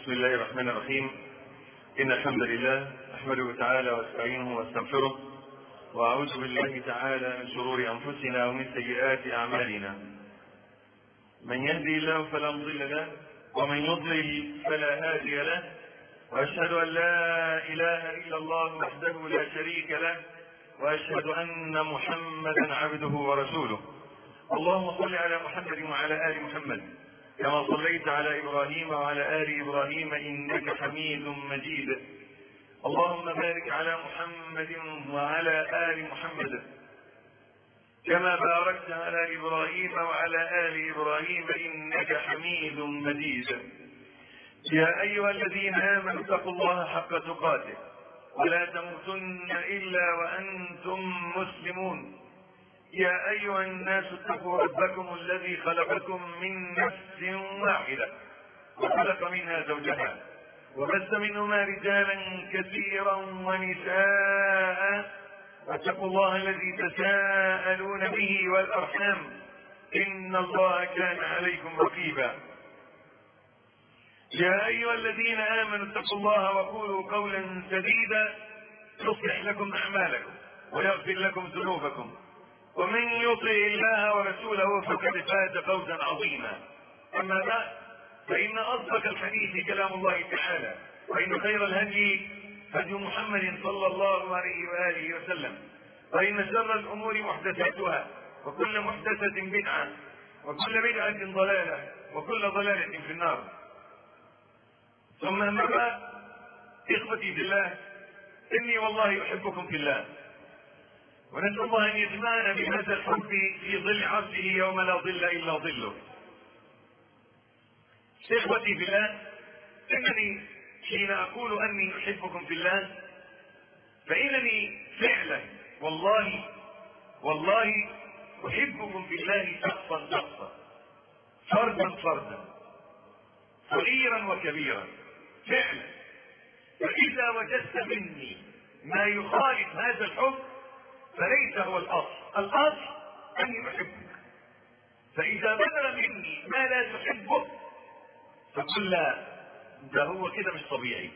بسم الله الرحمن الرحيم إن الحمد لله أحمده تعالى واستعينه واستغفره وأعوذ بالله تعالى من شرور أنفسنا ومن سيئات أعمالنا من يهدي الله فلا مضل له ومن يضلل فلا هادي له وأشهد أن لا إله إلا الله وحده لا شريك له وأشهد أن محمدا عبده ورسوله اللهم صل على محمد وعلى آل محمد كما صليت على إبراهيم وعلى آل إبراهيم إنك حميد مجيد اللهم بارك على محمد وعلى آل محمد كما باركت على إبراهيم وعلى آل إبراهيم إنك حميد مجيد يا أيها الذين آمنوا اتقوا الله حق تقاته ولا تموتن إلا وأنتم مسلمون يا أيها الناس اتقوا ربكم الذي خلقكم من نفس واحدة وخلق منها زوجها وبث منهما رجالا كثيرا ونساء واتقوا الله الذي تساءلون به والأرحام إن الله كان عليكم رقيبا يا أيها الذين آمنوا اتقوا الله وقولوا قولا سديدا يصلح لكم أعمالكم ويغفر لكم ذنوبكم ومن يطع الله ورسوله فقد فاز فوزا عظيما اما بعد فان اصدق الحديث كلام الله تعالى وان خير الهدي هدي محمد صلى الله عليه واله وسلم وان شر الامور محدثاتها وكل محدثه بدعه وكل بدعه ضلاله وكل ضلاله في النار ثم اما بعد اخوتي بالله اني والله احبكم في الله ونسأل الله أن يجمعنا بهذا الحب في ظل عرشه يوم لا ظل إلا ظله. إخوتي في الله إنني حين أقول أني أحبكم في الله فإنني فعلا والله والله أحبكم في الله شخصا شخصا فردا فردا صغيرا وكبيرا فعلا فإذا وجدت مني ما يخالف هذا الحب فليس هو الاصل الاصل اني احبك فاذا بلغ مني ما لا تحبه فقل لا ده هو كده مش طبيعي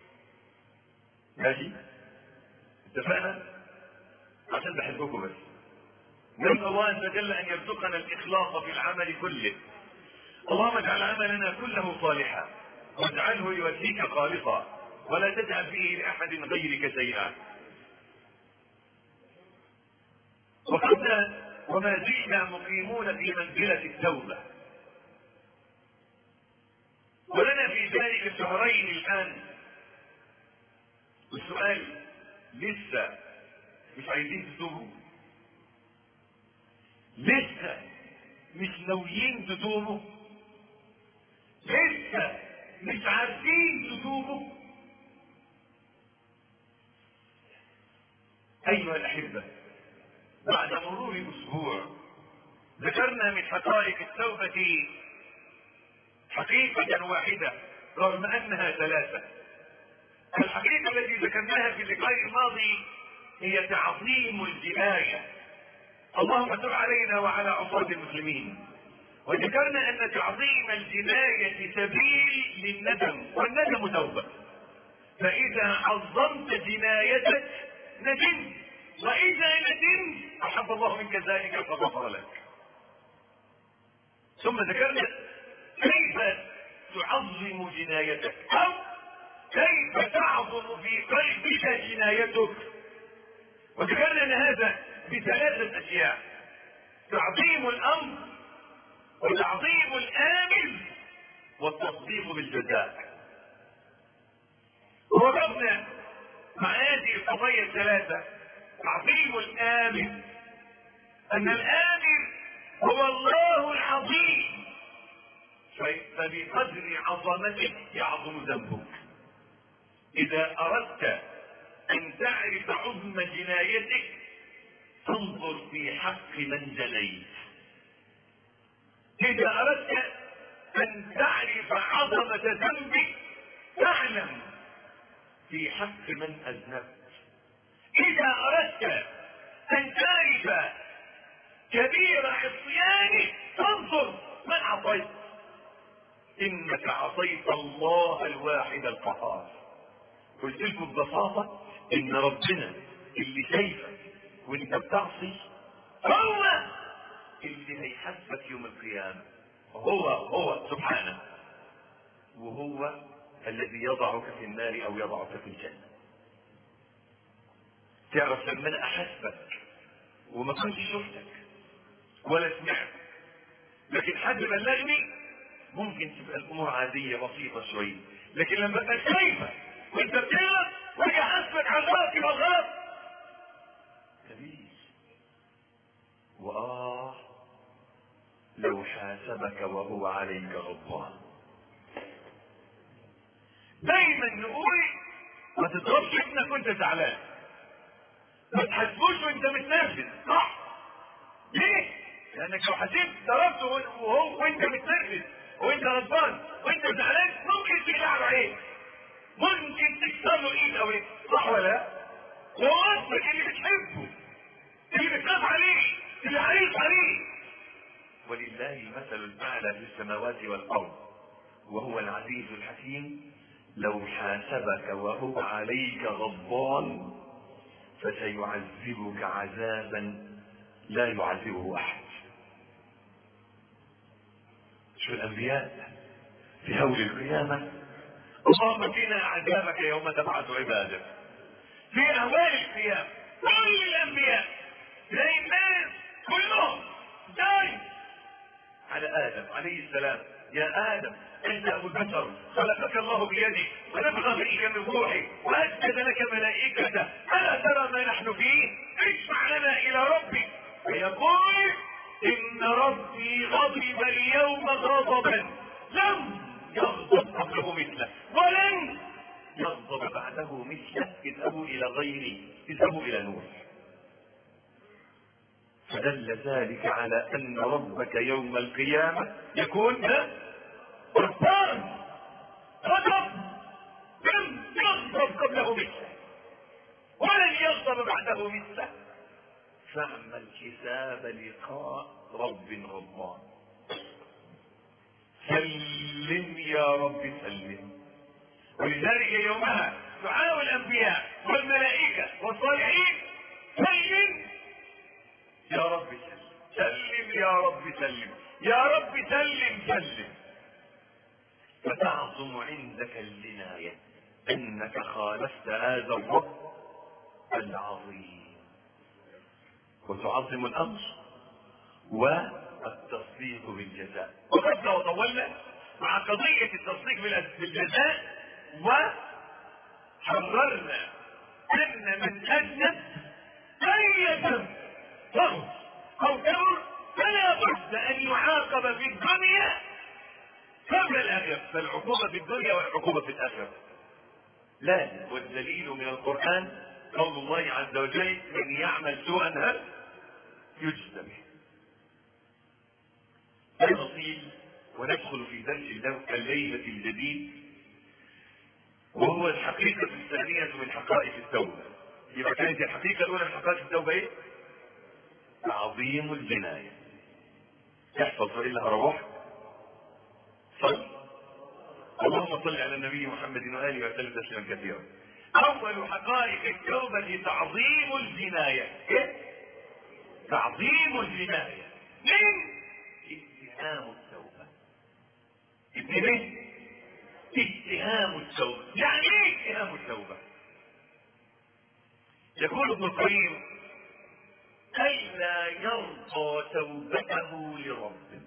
ماشي اتفقنا عشان بحبكم بس نسال الله عز وجل ان يرزقنا الاخلاص في العمل كله اللهم اجعل عملنا كله صالحا واجعله لوجهك خالصا ولا تجعل فيه لاحد غيرك شيئا وقد وما زلنا مقيمون في منزلة التوبة ولنا في ذلك شهرين الآن والسؤال لسه مش عايزين تتوبوا لسه مش ناويين تتوبوا لسه مش عارفين تتوبوا أيها الأحبة بعد مرور اسبوع ذكرنا من حقائق التوبة حقيقة واحدة رغم انها ثلاثة الحقيقة التي ذكرناها في اللقاء الماضي هي تعظيم الجناية اللهم تب علينا وعلى عصاة المسلمين وذكرنا ان تعظيم الجناية سبيل للندم والندم توبة فاذا عظمت جنايتك ندمت واذا ندمت احب الله منك ذلك فغفر لك ثم ذكرنا كيف تعظم جنايتك او كيف تعظم في قلبك جنايتك وذكرنا ان هذا بثلاثه اشياء تعظيم الامر وتعظيم الامر والتصديق بالجزاء ووقفنا مع هذه القضايا الثلاثه تعظيم الآمر أن الآمر هو الله العظيم فبقدر عظمتك يعظم ذنبك إذا أردت أن تعرف عظم جنايتك فانظر في حق من جنيت إذا أردت أن تعرف عظمة ذنبك فاعلم في حق من أذنبت إذا أردت أن تعرف كبير عصيانك فانظر من عصيت انك عصيت الله الواحد القهار قلت لكم ببساطه ان ربنا اللي شايفك وانت بتعصي هو اللي هيحاسبك يوم القيامه هو هو سبحانه وهو الذي يضعك في النار او يضعك في الجنه تعرف لما انا احاسبك وما كنتش شفتك ولا سمعت لكن حد بلغني ممكن تبقى الامور عاديه بسيطه شويه لكن لما ابقى شايفك وانت بتغلط واجي احاسبك على الغلط يبقى الغلط كبير واه لو حاسبك وهو عليك غضبان دايما نقول ما تضربش ابنك وانت زعلان ما تحاسبوش وانت متنرفز صح ليه؟ لانك لو حسيت ضربته وهو وانت متنرفز وانت غضبان وانت زعلان ممكن تجعل عليه ممكن تكسر له ايد او ايه صح ولا لا؟ وهو اصلك اللي بتحبه اللي بتخاف عليه اللي عايز عليه ولله المثل الاعلى في السماوات والارض وهو العزيز الحكيم لو حاسبك وهو عليك غضبان فسيعذبك عذابا لا يعذبه احد شو الانبياء في هول القيامه اللهم قنا عذابك يوم تبعث عبادك في اهوال القيامه كل الانبياء تلاقي الناس كلهم دايم على ادم عليه السلام يا ادم انت ابو البشر خلقك الله بيده ونفخ فيك من روحي واسجد لك ملائكته الا ترى ما نحن فيه اشفع لنا الى ربك فيقول ان ربي غضب اليوم غضبا لم يغضب قبله مثله ولن يغضب بعده مثله اذهبوا الى غيري اذهبوا الى نور فدل ذلك على ان ربك يوم القيامه يكون غضبان غضب لم يغضب قبله مثله ولن يغضب بعده مثله فاعمل حساب لقاء رب غضبان سلم يا رب سلم ولذلك يومها دعاء الانبياء والملائكه والصالحين سلم يا رب سلم سلم يا رب سلم يا رب سلم سلم فتعظم عندك الجناية انك خالفت هذا الرب العظيم وتعظم الامر والتصديق بالجزاء وقفنا وطولنا مع قضية التصديق بالجزاء وحررنا ان من اذنب اي ذنب فهو او كبر فلا بد ان يعاقب في الدنيا قبل الاخره فالعقوبه في الدنيا والعقوبه في الاخره لا والدليل من القران قول الله عز وجل من يعمل سوءا هل يجزى به نصيل وندخل في درس الليلة الجديد وهو الحقيقة الثانية من حقائق التوبة يبقى كانت الحقيقة الأولى من حقائق التوبة إيه؟ تعظيم الجناية يحفظ وإلا هروح صل اللهم صل على النبي محمد وآله وسلم تسليما كثيرا أول حقائق التوبة تعظيم الجناية إيه؟ تعظيم الجناية من اتهام التوبة ابن ايه؟ اتهام التوبة يعني ايه اتهام التوبة يقول ابن القيم ألا يرضى توبته لربه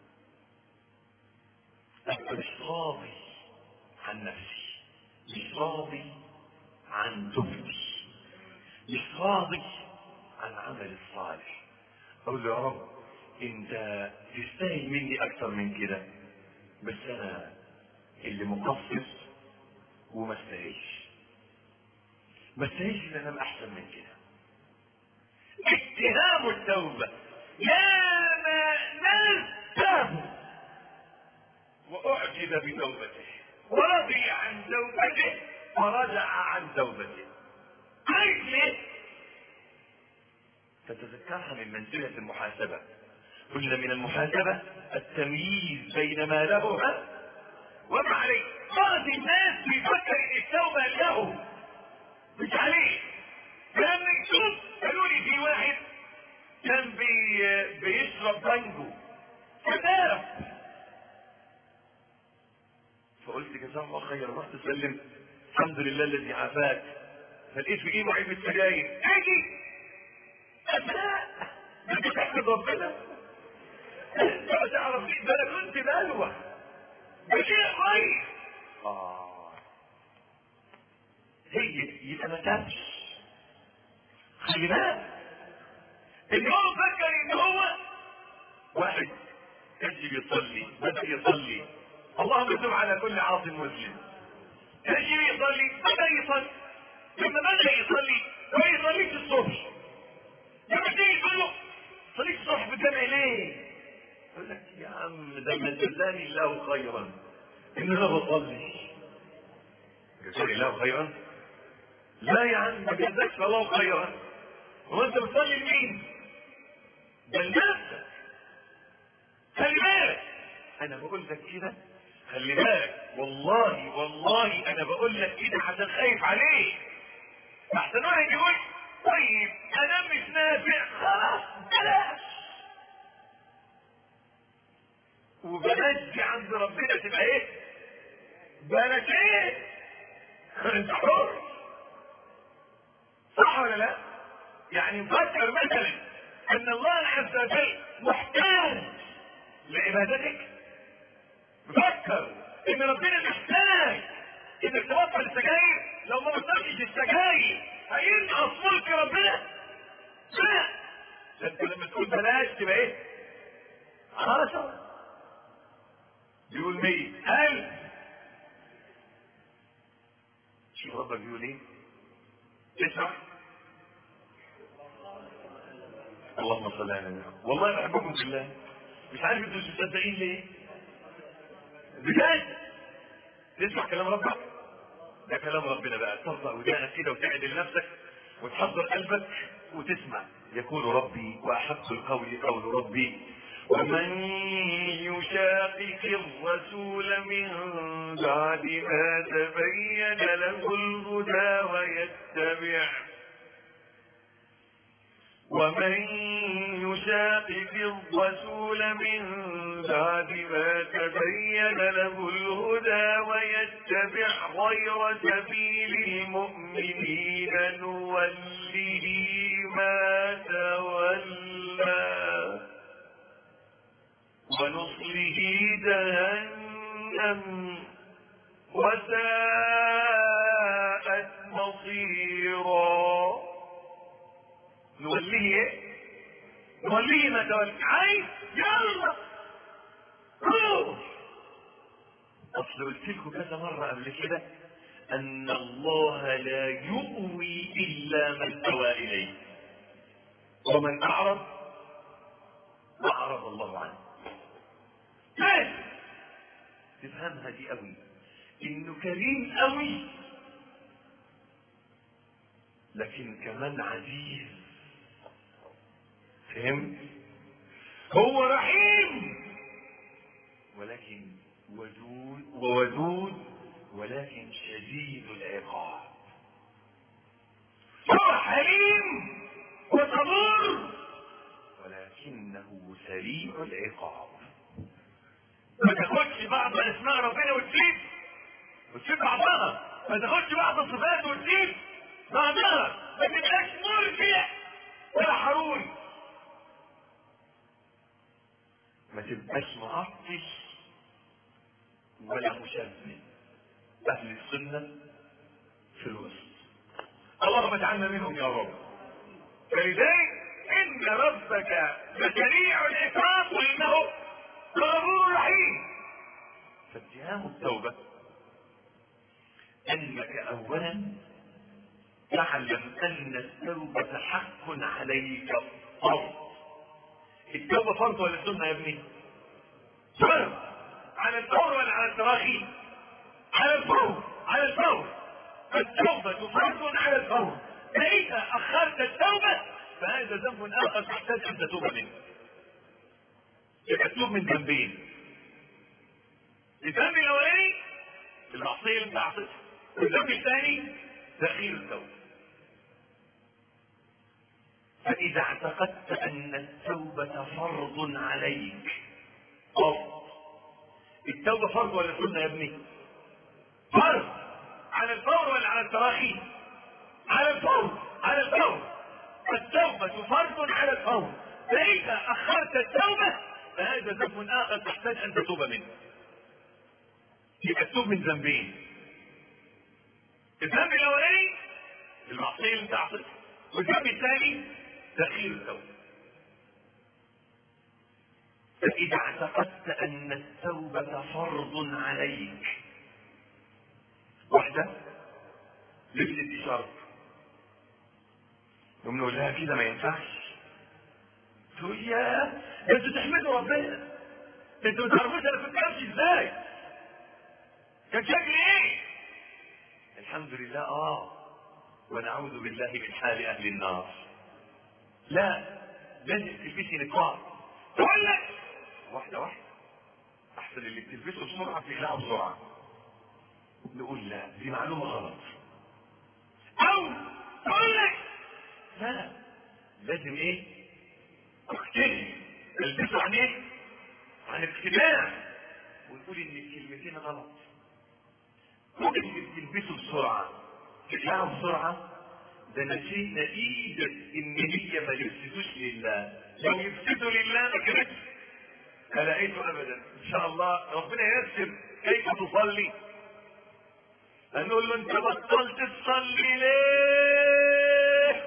أنت مش راضي عن نفسي مش راضي عن توبتي مش راضي عن عمل الصالح اقول له يا رب انت تستاهل مني اكتر من كده بس انا اللي مقصر وما استاهلش ما استاهلش ان انا ابقى احسن من كده اتهام التوبه يا ما ناس تابوا واعجب بتوبته ورضي عن توبته ورجع عن توبته عارف ليه فتذكرها من منزلة المحاسبة قلنا من المحاسبة التمييز بين ما له وما عليه بعض الناس بيفكر ان التوبه له مش عليه لان شوف قالوا لي في واحد كان بي بيشرب بانجو فداف فقلت جزاه الله خير رحت سلم الحمد لله الذي عافاك فلقيت في ايده علبه سجاير اجي لا انت تحمد ربنا انت ما تعرف ده انا كنت بلوى ده شيء كويس اه هي يبقى ما تابش خلي بالك ان هو فكر ان هو واحد كان بيصلي بدا يصلي اللهم تب على كل عاص مسلم كان يصلي بدا يصلي لما بدا يصلي ما يصليش الصبح لما تيجي تقول له صليت الصبح بالجامع ليه؟ يقول لك يا عم ده ما جزاني الله خيرا ان انا بصلي جزاني الله خيرا لا يا عم ما جزاكش الله خيرا هو انت بتصلي لمين؟ ده لنفسك خلي بالك انا بقول لك كده خلي بالك والله والله انا بقول لك كده عشان خايف عليك احسن واحد يقول طيب انا مش نافع خلاص بلاش وبلاش دي عند ربنا تبقى ايه بلاش ايه انت حر صح ولا لا يعني فكر مثلا ان الله عز وجل محتاج لعبادتك فكر ان ربنا محتاج انك تبطل السجاير لو ما بطلتش السجاير هينقص ملك ربنا لا ده انت لما تقول بلاش تبقى ايه عشرة بيقول مية ألف شوف ربك بيقول ايه تسعة اللهم صل على النبي والله بحبكم في الله مش عارف انتوا مش مصدقين ليه بجد تسمع كلام ربك ده كلام ربنا بقى ترفع ودانك كده وتعدل نفسك وتحضر قلبك وتسمع يقول ربي واحق القول قول ربي ومن يشاقق الرسول من بعد ما تبين له الهدى ويتبع ومن يشاقق الرسول من بعد ما تبين له الهدى ويتبع غير سبيل المؤمنين نوله ما تولى ونصله جهنم وساءت مصيرا نوليه ايه؟ نوليه ما تولي عايز يلا روح اصل قلت لكم كذا مره قبل كده ان الله لا يؤوي الا من اوى اليه ومن اعرض اعرض الله عنه لازم تفهمها دي قوي انه كريم قوي لكن كمان عزيز فهمت هو رحيم ولكن ودود وودود ولكن شديد العقاب هو حليم وصبور ولكنه سريع العقاب ما تاخدش بعض اسماء ربنا وتسيب وتسيب بعضها ما تاخدش بعض الصفات وتسيب بعضها ما تبقاش مرجع ولا حروري ما تبقاش معطش ولا مشبه اهل السنه في الوسط اللهم اجعلنا منهم يا رب فلذلك ان ربك لسريع العقاب وانه غفور رحيم فاتهام التوبه انك اولا تعلم ان التوبه حق عليك فرض التوبه فرض ولا سنه يا ابني فرض على الفور ولا على التراخي على الفور على الفور التوبة فرض على الفور فإذا أخرت التوبة فهذا ذنب آخر تحتاج أن تتوب منه يبقى تتوب من ذنبين الذنب الأولاني المعصيه اللي انت عصيتها والذنب الثاني تاخير التوبه فاذا اعتقدت ان التوبه فرض عليك فرض التوبه فرض ولا سنه يا ابني فرض على الفور ولا على التراخي على الفور على الفور التوبة فرض على الفور فإذا أخرت التوبة فهذا ذنب آخر تحتاج أن تتوب منه يبقى تتوب من ذنبين الذنب الأولاني المعصية اللي أنت عصيتها والذنب الثاني تأخير التوبة فإذا اعتقدت أن التوبة فرض عليك واحدة لبست دي شرط يقوم نقول لها كده ما ينفعش تقول يا ده انتوا تحمدوا ربنا انتوا ما تعرفوش انا كنت امشي ازاي كان شكلي ايه الحمد لله اه ونعوذ بالله من حال اهل النار لا لازم تلبسي نقاب تقول لك واحده واحده احسن اللي بتلبسه بسرعه تقلعه بسرعه نقول لا دي معلومه غلط او تقول لك لا لازم ايه اقتنع البسه عن ايه عن اقتناع ونقول ان الكلمتين غلط ممكن تلبسه بسرعه تقلعه بسرعه ده نتيجة نتيجة ان هي ما يفسدوش لله لو يفسدوا لله ما كانتش لقيته ابدا ان شاء الله ربنا ييسر كيف تصلي هنقول له انت بطلت تصلي ليه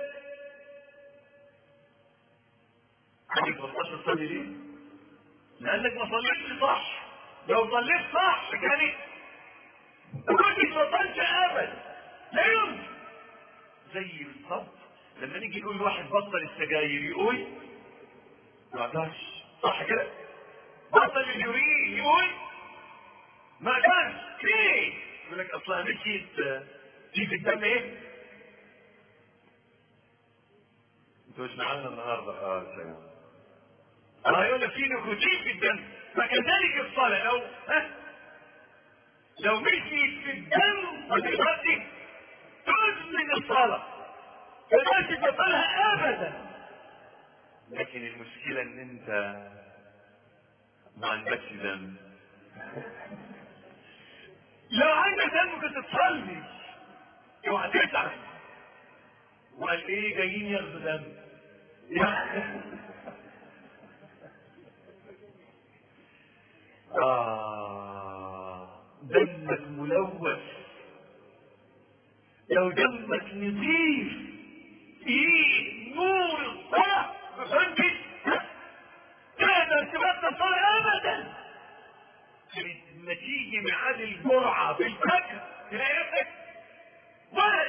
عارف بطلت تصلي ليه لانك ما صليتش صح لو صليت صح كانت ما كنتش بطلت ابدا لا يمكن زي بالظبط لما نيجي نقول لواحد بطل السجاير يقول ما اقدرش صح كده بطل اليورين يقول ما اقدرش ليه يقول لك اصلا مشيت في في الدم ايه انتوا مش معانا النهارده اه سلام الله يقول لك في نيكوتين في الدم فكذلك الصلاه لو ها لو مشيت في الدم ما تقدرش تزمن الصلاه ما تقدرش تبطلها ابدا لكن المشكله ان انت ما عندكش دم لو عندك دم كنت تصلي اوعى تزعل وقال ايه جايين ياخدوا دم آه دمك ملوث لو دمك نظيف ايه نور الصلاة ما فهمتش تقدر تبطل صلاة ابدا لما تيجي ميعاد الجرعة بالفجر تلاقي نفسك ولد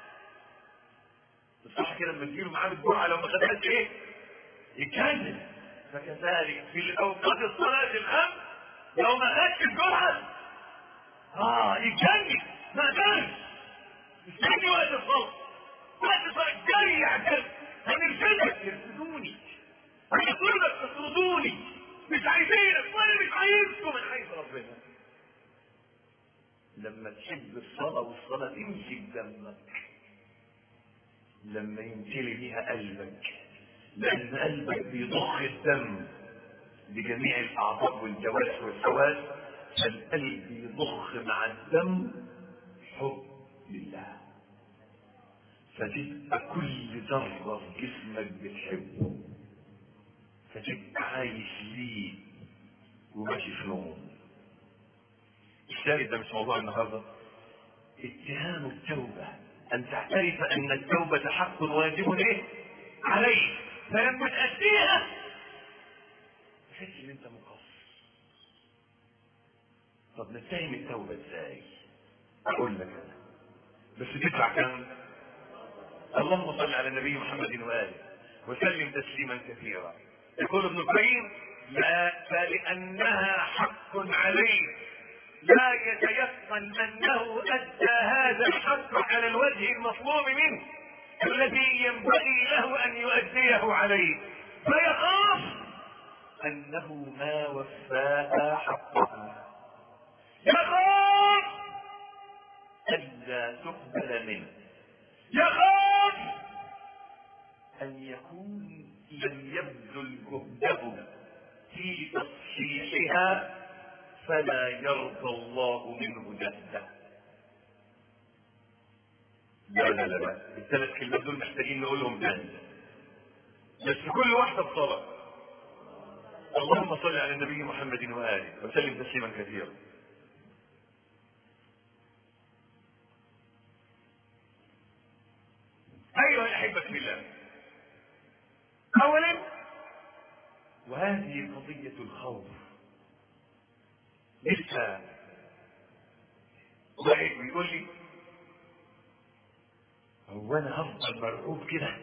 صح كده لما تجيله ميعاد الجرعة لو ما خدهاش ايه؟ يتكلم فكذلك في الاوقات الصلاة الخمس لو ما خدش الجرعة اه يتكلم ما قدرش استني وقت الصلاة وقت الصلاة جري يا عجل هنرفدك يرفدوني هنطردك تطردوني مش عايزينك وانا مش عايزكم من عايز ربنا لما تحب الصلاة والصلاة تمشي بدمك لما يمتلي بيها قلبك لأن قلبك بيضخ الدم لجميع الأعضاء والجوارح والحواس فالقلب يضخ مع الدم حب لله فتبقى كل ذرة في جسمك بتحبه فتبقى عايش ليه وماشي في نوم الشاهد ده مش موضوع النهارده اتهام التوبة أن تعترف أن التوبة حق واجب إيه؟ عليك فلما تأتيها تحس إن أنت مقصر طب نتهم التوبة إزاي؟ أقول لك أنا بس تدفع كام؟ اللهم صل على النبي محمد وآله وسلم تسليما كثيرا يقول ابن القيم لا فلأنها حق عليه لا يتيقن أنه أدى هذا الحق على الوجه المطلوب منه الذي ينبغي له أن يؤديه عليه فيخاف أنه ما وفاها حقها يخاف ألا تقبل منه يخاف أن يكون لم يبذل جهده في تصحيحها فلا يرضى الله منه جهده لا لا لا لا الثلاث كلمات دول محتاجين نقولهم تاني بس كل واحدة بصلاة اللهم صل على النبي محمد وآله وسلم تسليما كثيرا أيها الأحبة في الله أولا وهذه قضية الخوف لسه واحد بيقول لي هو انا هفضل مرعوب كده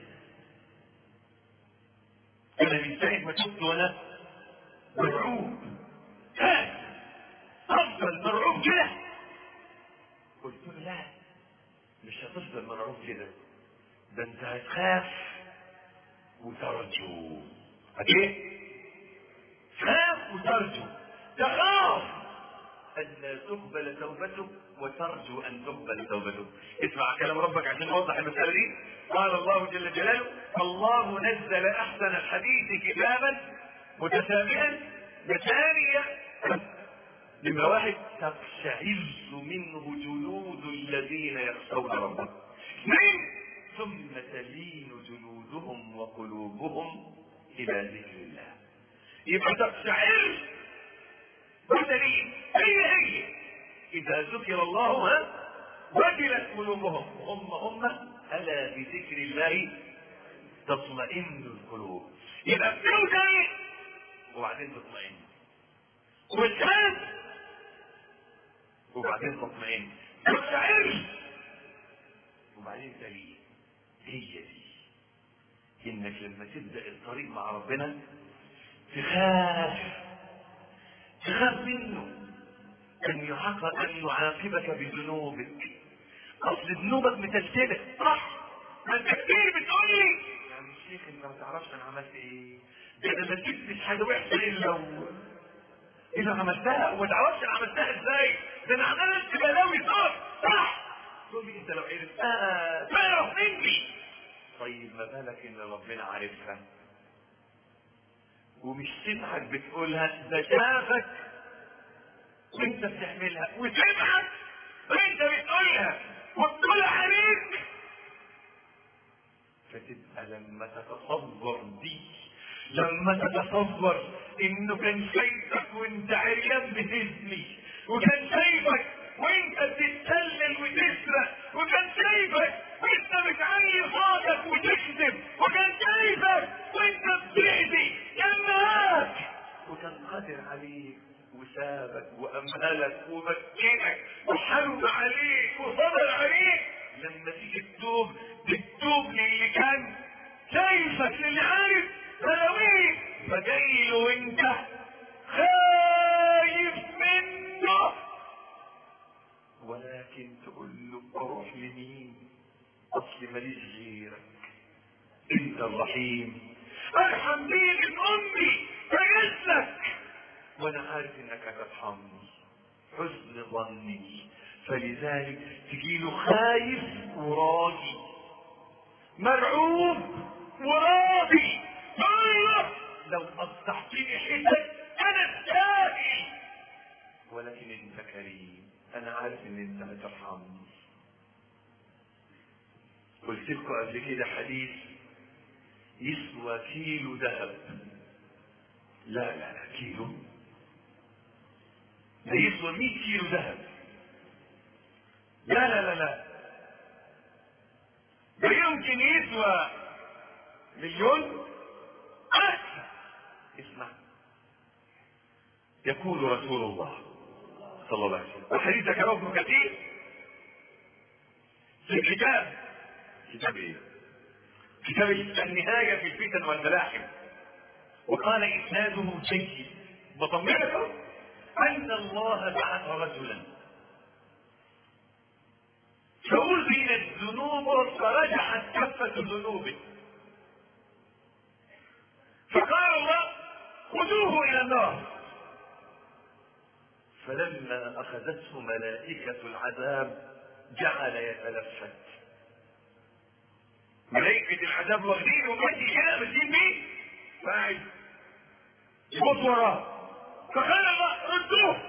انا من ساعه ما شفت وانا مرعوب ها هفضل مرعوب كده قلت له لا مش هتفضل مرعوب كده ده انت هتخاف وترجو ايه خاف وترجو تخاف ألا تقبل توبته وترجو أن تقبل توبته اسمع كلام ربك عشان نوضح المسألة دي قال الله جل جلاله الله نزل أحسن الحديث كتابا متشابها مثانية لما واحد تقشعر منه جلود الذين يخشون ربهم اثنين ثم تلين جلودهم وقلوبهم إلى ذكر الله يبقى تقشعر والدليل هي هي إذا ذكر الله ها وجلت قلوبهم هم هم ألا بذكر الله تطمئن القلوب يبقى بتوجع وبعدين تطمئن وتخاف وبعدين تطمئن تستعر وبعدين تلين هي دي انك لما تبدا الطريق مع ربنا تخاف تخاف منه ان يعاقب ان يعاقبك بذنوبك اصل ذنوبك متسلسله صح ما انت كتير بتقول لي يا عم الشيخ انت ما تعرفش انا عملت ايه ده انا ما جبتش حاجه وحشه الا و... اذا عملتها وما تعرفش انا عملتها ازاي ده انا عملت بلاوي صح صح تقول لي انت لو عرفتها تعرف مني طيب ما بالك ان ربنا عارفها ومش سمعك بتقولها ده شافك وانت بتعملها وسمعك وانت بتقولها وتقولها عليك فتبقى لما تتصور دي لما تتصور انه كان شايفك وانت عريان بتزني وكان شايفك وانت بتتسلل وتسرق وكان شايفك وانت بتعلي صوتك وتكذب وكان شايفك وانت بتأذي كان معاك وكان قادر عليك وسابك وامهلك ومكنك وحلم عليك وصبر عليك لما تيجي تتوب بتتوب للي كان شايفك للي عارف بلاويك فجاي له وانت خايف منه ولكن تقول له اروح لمين اصل ماليش غيرك انت الرحيم ارحم بي من امي فجلسك وانا عارف انك هترحمني حسن ظني فلذلك تجيله خايف وراضي مرعوب وراضي الله لو قطعتني حتت انا الثاني ولكن انت كريم انا عارف ان انت هترحمني قلت لكم قبل كده حديث يسوى كيلو ذهب لا لا لا كيلو ده يسوى 100 كيلو ذهب لا لا لا لا ده يمكن يسوى مليون أكثر اسمع يقول رسول الله صلى الله عليه وسلم وحديث ذكره ابن كثير في الكتاب كتاب ايه؟ كتاب النهاية في الفتن والملاحم وقال إسناده جيد بطمنكم أن الله بعث رجلا فأذن الذنوب فرجعت كفة ذنوبه فقال الله خذوه إلى النار فلما أخذته ملائكة العذاب جعل يتلفت ملائكة العذاب واخدينه وماشي كده ماشيين بيه فقاعد يبص وراه فقال الله ردوه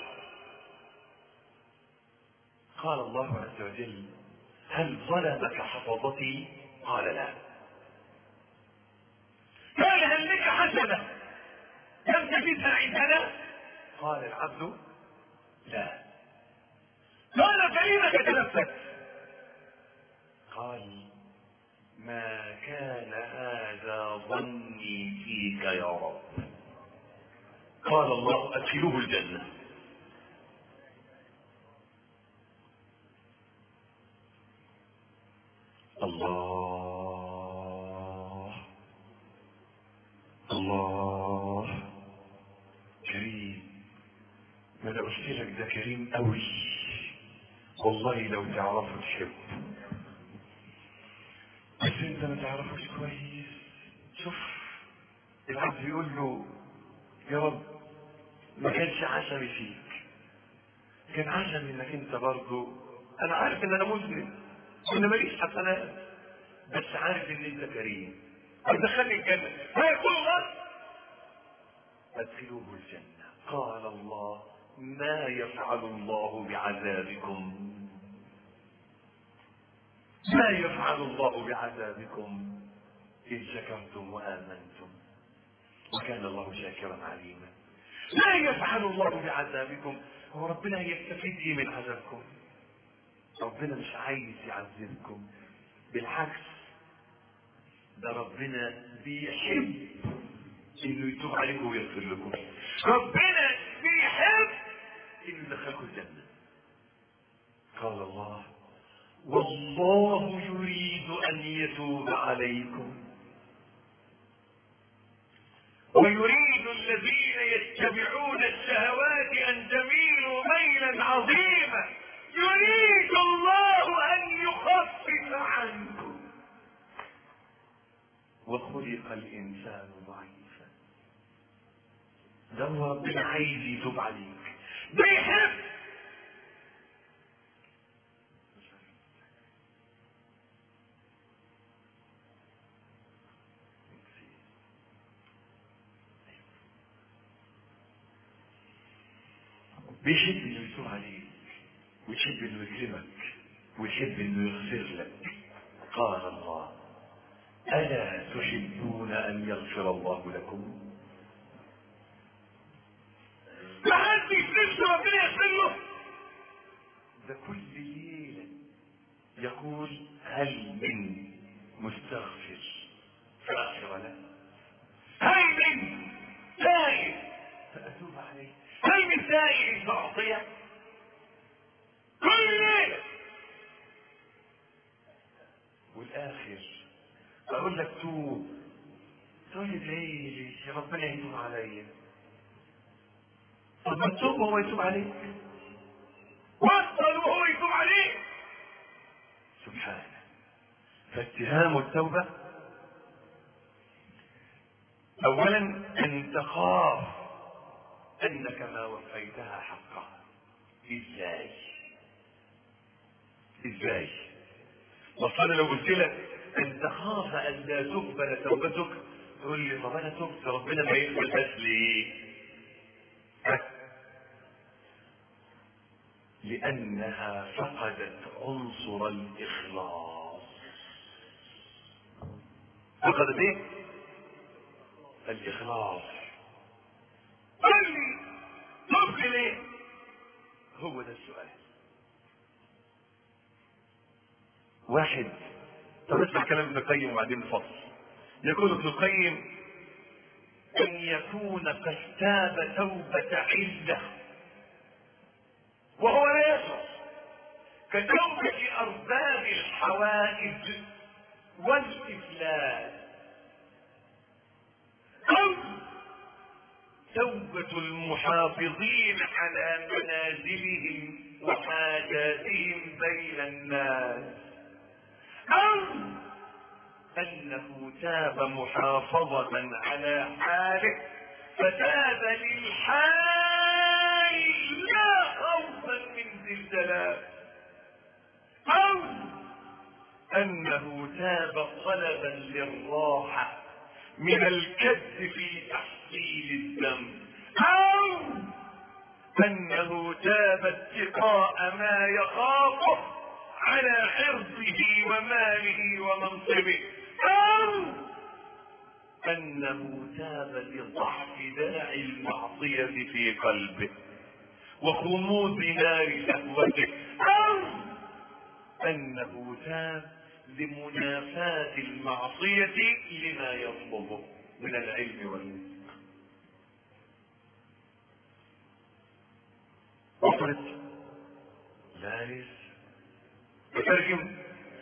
قال الله عز وجل هل ظلمك حفظتي قال لا قال هل لك حسنة لم تجدها عندنا قال العبد لا قال فلم تتلفت قال ما كان هذا ظني فيك يا رب قال الله ادخلوه الجنه الله الله كريم ما انا قلت لك ده كريم قوي والله لو تعرفه تحب بس انت ما تعرفوش كويس شوف العبد بيقول له يا رب ما كانش عشمي فيك كان عشمي انك انت برضه انا عارف ان انا مذنب وان ماليش حسنات بس عارف ان انت كريم هتدخلني الجنه فيقول الله ادخلوه الجنه قال الله ما يفعل الله بعذابكم ما يفعل الله بعذابكم إن شكرتم وآمنتم وكان الله شاكرا عليما لا يفعل الله بعذابكم هو ربنا يستفيد ايه من عذابكم ربنا مش عايز يعذبكم بالعكس ده ربنا بيحب انه يتوب عليكم ويغفر لكم ربنا بيحب انه يدخلكم الجنه قال الله والله يريد ان يتوب عليكم ويريد الذين يتبعون الشهوات ان تميلوا ميلا عظيما يريد الله ان يخفف عنكم وخلق الانسان ضعيفا ده ربنا عايز يتوب عليك بيحب بيحب انه يتوب عليك ويحب انه يكرمك ويحب انه يغفر لك قال الله الا تحبون ان يغفر الله لكم ما حدش نفسه ربنا يغفر له ده كل ليله يقول هل من مستغفر فاغفر له هل من تائب فاتوب عليه هل من سائل فاعطيه كل ليله والاخر اقول لك توب تقول لي ليه يا ربنا يتوب عليا طب ما تتوب وهو يتوب عليك بطل وهو يتوب عليك سبحانه فاتهام التوبه اولا ان تخاف انك ما وفيتها حقها ازاي ازاي وصل لو قلت لك ان تخاف ان لا تقبل توبتك تقول لي طب انا تبت ربنا ما يقبل بس ليه لانها فقدت عنصر الاخلاص فقدت ايه الاخلاص قل لي تبت ليه هو ده السؤال واحد طب اسمع كلام ابن القيم وبعدين الفصل يقول ابن القيم ان يكون قد تاب توبة عزة وهو لا يشعر كتوبة أرباب الحوائج والإفلاس أو توبة المحافظين على منازلهم وحاجاتهم بين الناس أو أنه تاب محافظة على حاله فتاب للحال لا خوفا من ذي الجلال أو انه تاب طلبا للراحة من الكد في تحصيل الذنب او انه تاب اتقاء ما يخافه على عرضه وماله ومنصبه او انه تاب لضعف داعي المعصية في قلبه وخمود نار شهوته او انه تاب لمنافاة المعصية لما يطلبه من العلم والنسب وصلت لا لسه أترجم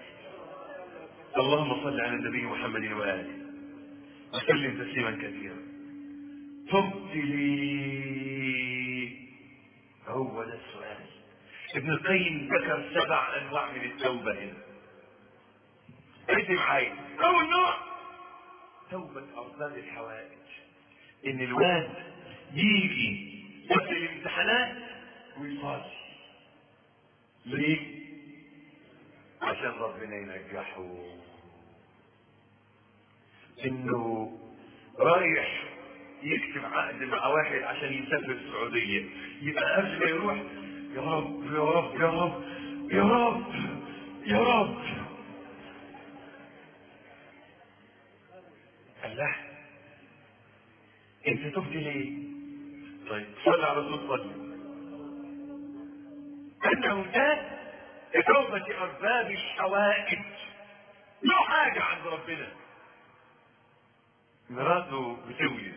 اللهم صل على النبي محمد وآله وسلم تسليما كثيرا تبت لي هو ده السؤال ابن القيم ذكر سبع انواع من التوبه هنا عد معايا اول نوع توبه ارباب الحوائج ان الواد يجي قبل الامتحانات ويصلي ليه عشان ربنا ينجحه انه رايح يكتب عقد مع واحد عشان يسافر السعودية يبقى قبل ما يروح يا رب يا رب يا رب يا رب يا رب قال له انت تبت ليه؟ طيب صلي على رسول صلي انه ده توبة ارباب الحوائج له حاجة عند ربنا مراته بتولد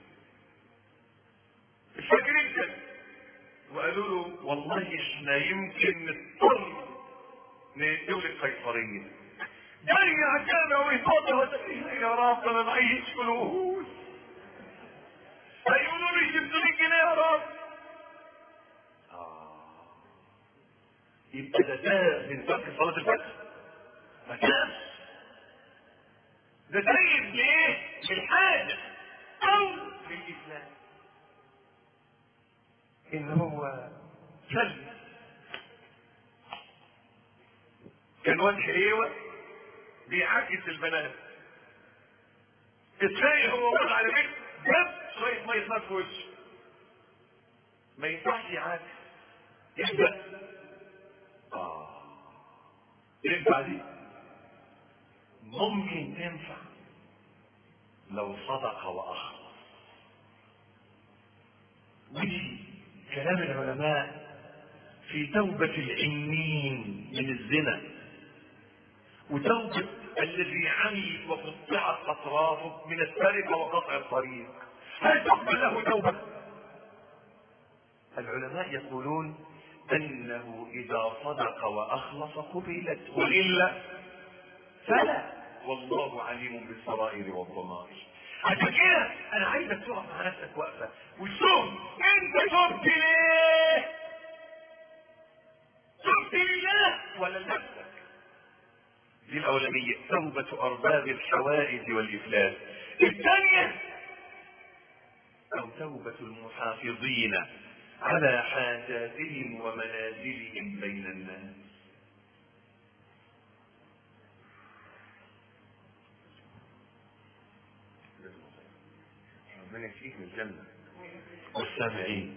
مش فاكرين كده وقالوا له والله احنا يمكن نضطر نولد قيصريه جاي عشان ويفضل يا رب انا معيش فلوس هيقولوا لي جبت لي جنيه يا رب آه. يبقى ده ده من ترك صلاة الفجر ما كانش ده سيد ليه؟ بالحاجة أو بالإسلام إن هو كلب كان واد حليوة بيعكس البنات ازاي هو واقف على بيت بس شوية مية نار في وشه ما ينفعش يعاكس يبدأ آه ينفع دي ممكن تنفع لو صدق واخلص ودي كلام العلماء في توبة العنين من الزنا وتوبة الذي عمي وقطعت أطرافه من السرقة وقطع الطريق هل تقبل له توبة؟ العلماء يقولون أنه إذا صدق وأخلص قبلت وإلا فلا والله عليم بالسرائر والضمائر عشان كده انا عايزك تقف مع نفسك وقفه وتشوف انت تبت ليه؟ تبت لله ولا لنفسك؟ دي الاولانيه توبه ارباب الحوائج والافلاس الثانيه او توبه المحافظين على حاجاتهم ومنازلهم بين الناس ربنا يكفيك من الجنة والسامعين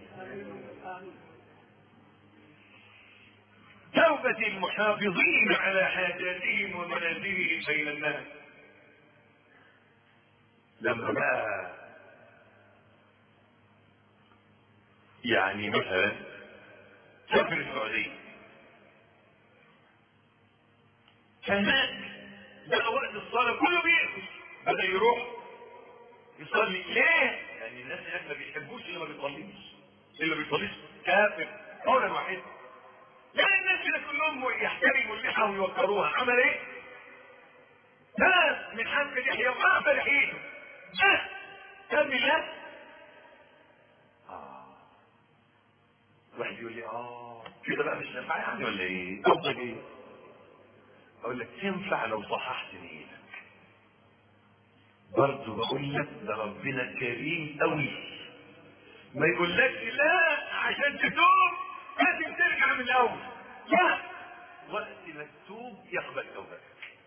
توبة المحافظين على حاجاتهم ومنازلهم بين الناس لما بقى يعني مثلا سافر السعودية هناك بقى وقت الصلاة كله بيقفل بدأ يروح يصلي ليه؟ لأن الناس هناك ما بيحبوش اللي ما بيصليش اللي ما بيصليش كافر قولا واحدا يعني الناس كده كلهم يحترموا اللحى ويوقروها عمل ايه؟ ناس من حمل اللحية وأعفى لحيته بس كان بالله آه واحد يقول لي اه كده بقى مش نافع يعني ولا ايه؟ قصدك ايه؟ اقول لك تنفع لو صححت نيتك برضه بقول لك ده ربنا كريم قوي ما يقولكش لا عشان تتوب لازم ترجع من الاول لا وقت ما تتوب يقبل توبتك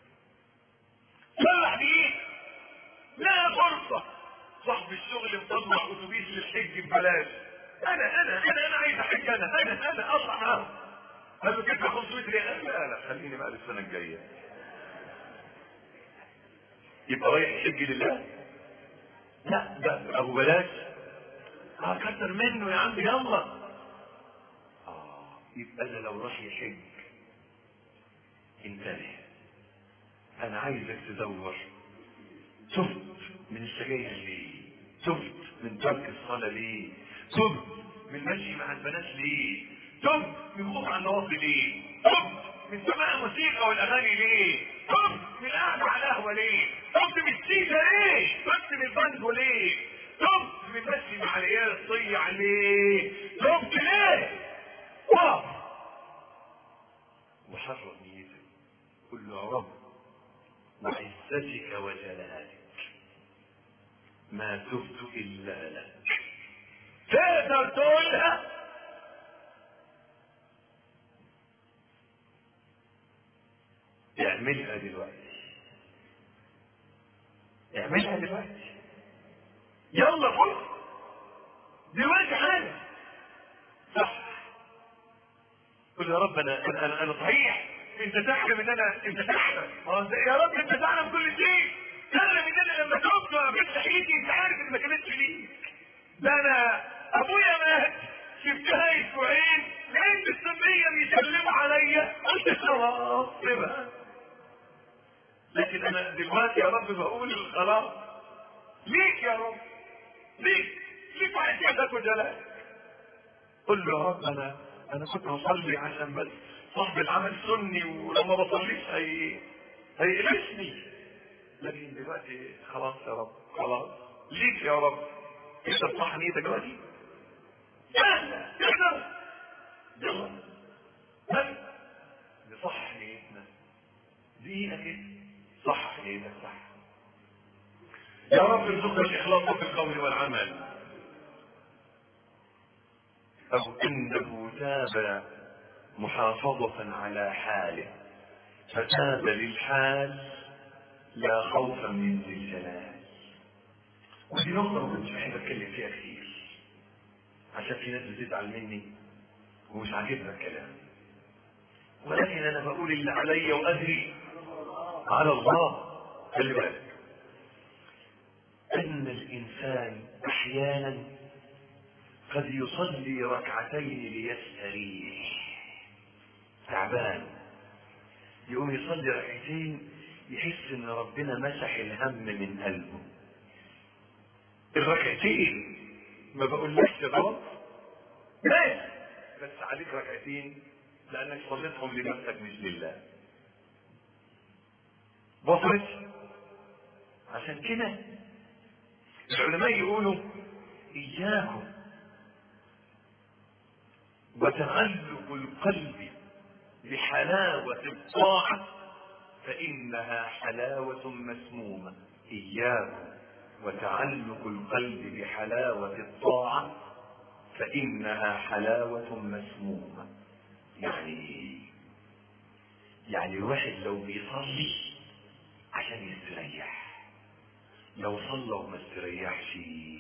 صلح بيه لا فرصة صاحب الشغل مطلع اتوبيس للحج ببلاش انا انا انا انا عايز احج انا انا انا اطلع معاهم قال له كده 500 ريال لا لا خليني بقى السنه الجايه يبقى رايح يحج لله لا ده ابو بلاش اه كتر منه يا عم يلا اه يبقى انا لو راح يحج انتبه انا عايزك تدور تبت من السجاير ليه تبت من ترك الصلاه ليه تبت من المشي مع البنات ليه تبت من خوف عن النواصي ليه تبت من سماع الموسيقى والاغاني ليه تبت من القعده على القهوه ليه تبت من السيجا ليه تبت من البانجو ليه تبت من المشي مع العيال الصيع ليه تبت ليه وقف وحرر نيتك قل له يا رب وعزتك وجلالك ما تبت الا لك تقدر تقولها اعملها دلوقتي اعملها دلوقتي يلا فوق دلوقتي حالا صح قل يا رب انا انا انا, أنا صحيح انت تعلم ان انا انت تعلم يا رب انت تعلم كل شيء تعلم ان انا لما تبت وقفت حياتي انت عارف ان ما كانتش ليك ده انا ابويا مات شفتها اسبوعين لقيت السمية بيسلموا عليا قلت خلاص سيبها لكن انا دلوقتي يا رب بقول خلاص ليك يا رب ليك ليك وعزتك وجلالك قل له يا رب انا انا كنت بصلي عشان بس صاحب العمل سني ولما بصليش هي هيقلشني لكن دلوقتي خلاص يا رب خلاص ليك يا رب انت تصح نيتك دلوقتي سهلة تقدر يلا بس نصح نيتنا دقيقة كده صح نيتك صح يا رب ارزقنا الاخلاص في القول والعمل او انه تاب محافظة على حاله فتاب للحال لا خوفا من ذي الجلال ودي نقطة ما كنتش بحب اتكلم فيها كتير عشان في ناس بتزعل مني ومش عاجبها الكلام ولكن انا بقول اللي عليا وادري على الله خلي بالك ان الانسان احيانا قد يصلي ركعتين ليستريح تعبان يقوم يصلي ركعتين يحس ان ربنا مسح الهم من قلبه الركعتين ما بقولكش غلط ماشي بس عليك ركعتين لانك صليتهم لنفسك مش لله وصلت عشان كده العلماء يقولوا اياكم وتعلق القلب بحلاوة الطاعة فإنها حلاوة مسمومة إياكم وتعلق القلب بحلاوة الطاعة فإنها حلاوة مسمومة يعني يعني الواحد لو بيصلي عشان يستريح لو صلى وما استريحش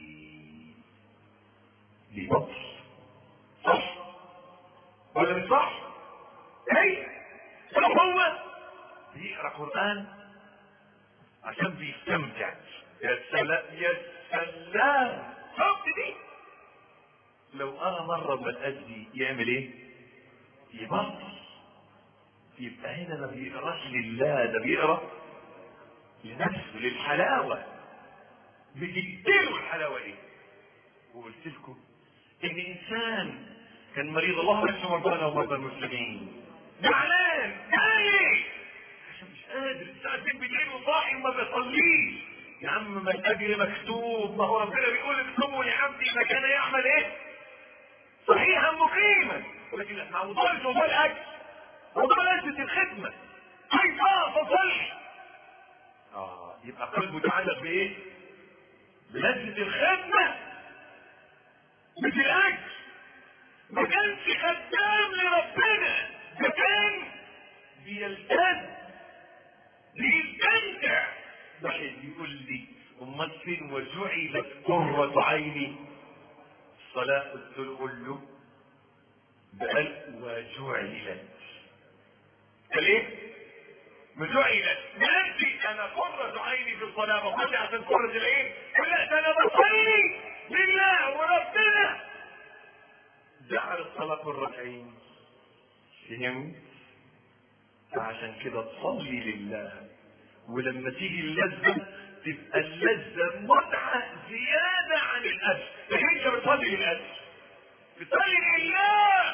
بيبطل صح ولا مش صح؟ اي لو هو بيقرا قران عشان بيستمتع يا سلام يا سلام شفت دي لو قرا مره بالقد دي يعمل ايه؟ يبطل يبقى هنا ما بيقراش لله ده بيقرا لنفسه للحلاوه بتديله الحلاوه دي وقلت لكم ان انسان كان مريض الله يشفي مرضانا ومرضى المسلمين زعلان جاي عشان مش قادر ساعتين بالليل وصاحي وما بيصليش يا عم ما الاجر مكتوب ما هو ربنا بيقول اكتبوا لعبدي ما كان يعمل ايه؟ صحيحا مقيما ولكن احنا موضوع موضوع الاجر موضوع لذة الخدمة عايز اقف اصلي اه يبقى قلبه متعلق بايه؟ بلذة الخدمة مش الاجر ما كانش خدام لربنا ده كان بيلتز بيستمتع واحد يقول لي امال فين وجعلت قرة عيني الصلاة قلت له بل وجعلت قال ايه؟ وجعلت نفسي انا قرة عيني في الصلاة بصلي عشان قرة العين لا ده انا بصلي لله وربنا جعل الصلاة قرة عين فهمت؟ فعشان كده تصلي لله ولما تيجي اللذة تبقى اللذة متعة زيادة عن الأجر لكن انت بتصلي للأجر بتصلي لله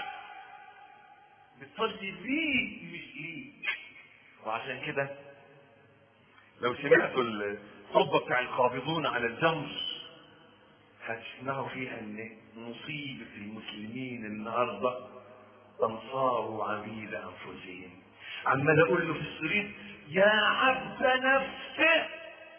بتصلي ليك مش ليك وعشان كده لو سمعتوا الخطبة بتاع القابضون على الجمر هتسمعوا فيها ان مصيبة المسلمين النهاردة انصاروا عبيد انفسهم عمال اقول له في الشريط يا عبد نفسه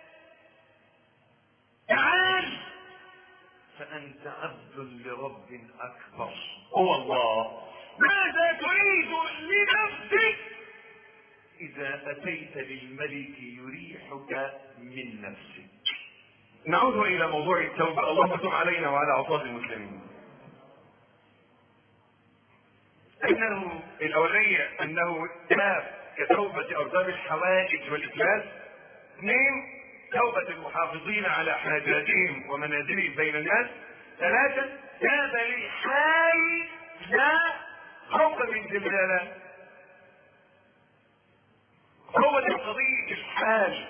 تعال فانت عبد لرب اكبر هو الله ماذا تريد لنفسك اذا اتيت للملك يريحك من نفسك نعود الى موضوع التوبه اللهم تب علينا وعلى عصاة المسلمين انه الاولية انه تاب كتوبة ارباب الحوائج والافلاس اثنين توبة المحافظين على حاجاتهم ومنازلهم بين الناس ثلاثة تاب للحال لا خوفا من زلزالة هو ده قضية الحال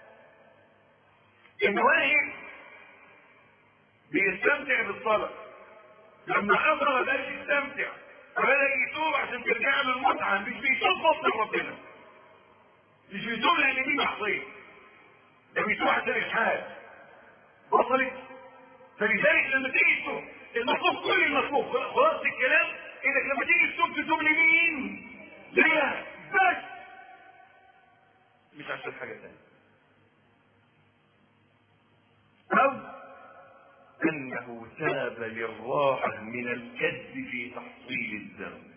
ان واحد بيستمتع بالصلاة لما حصل ده يستمتع فبدأ يتوب عشان ترجع له المتعة مش بيتوب مصدر ربنا مش بيتوب لان دي معصية ده بيتوب عشان الحال وصلت فلذلك لما تيجي تتوب المطلوب كل المطلوب خلاص الكلام انك لما تيجي تتوب تتوب لمين؟ لله بس مش عشان حاجة تانية أو أنه تاب للراحة من الكد في تحصيل الذنب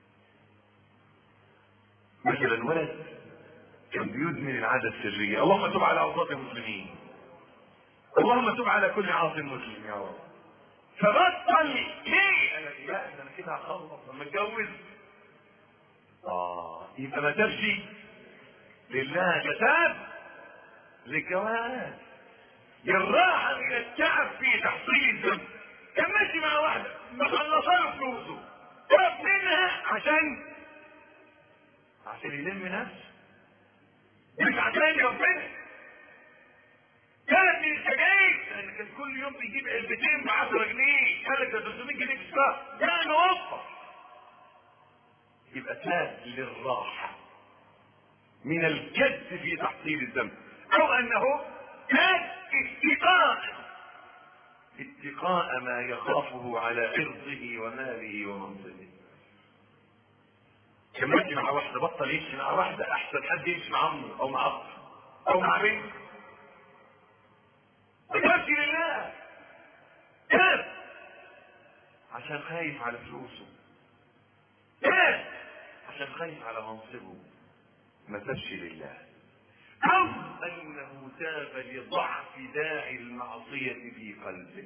مثلا ولد كان بيدمن العادة السرية اللهم تب على عصاة المسلمين اللهم تب على كل عاص مسلم يا رب فبطل ليه؟ انا لا ده انا كده هخلص لما اتجوز اه يبقى ما تبشي لله ده تاب للجواز للراحة من التعب في تحصيل الذنب كان ماشي مع واحدة مخلصة له فلوسه تاب منها عشان عشان يلم نفسه مش عشان ربنا كانت من السجاير لان كان كل يوم بيجيب علبتين ب 10 جنيه قال لك ده 300 جنيه في الشهر لا نوفر يبقى تاب للراحة من الجد في تحصيل الذنب او انه تاب اتقاء اتقاء ما يخافه على عرضه وماله ومنصبه كان ماشي مع واحدة بطل يمشي مع واحدة أحسن حد يمشي مع عمه أو مع أخته أو مع بنت بتمشي لله تاب عشان خايف على فلوسه تاب عشان خايف على منصبه ما تبشي لله أو أنه تاب لضعف داعي المعصية في قلبه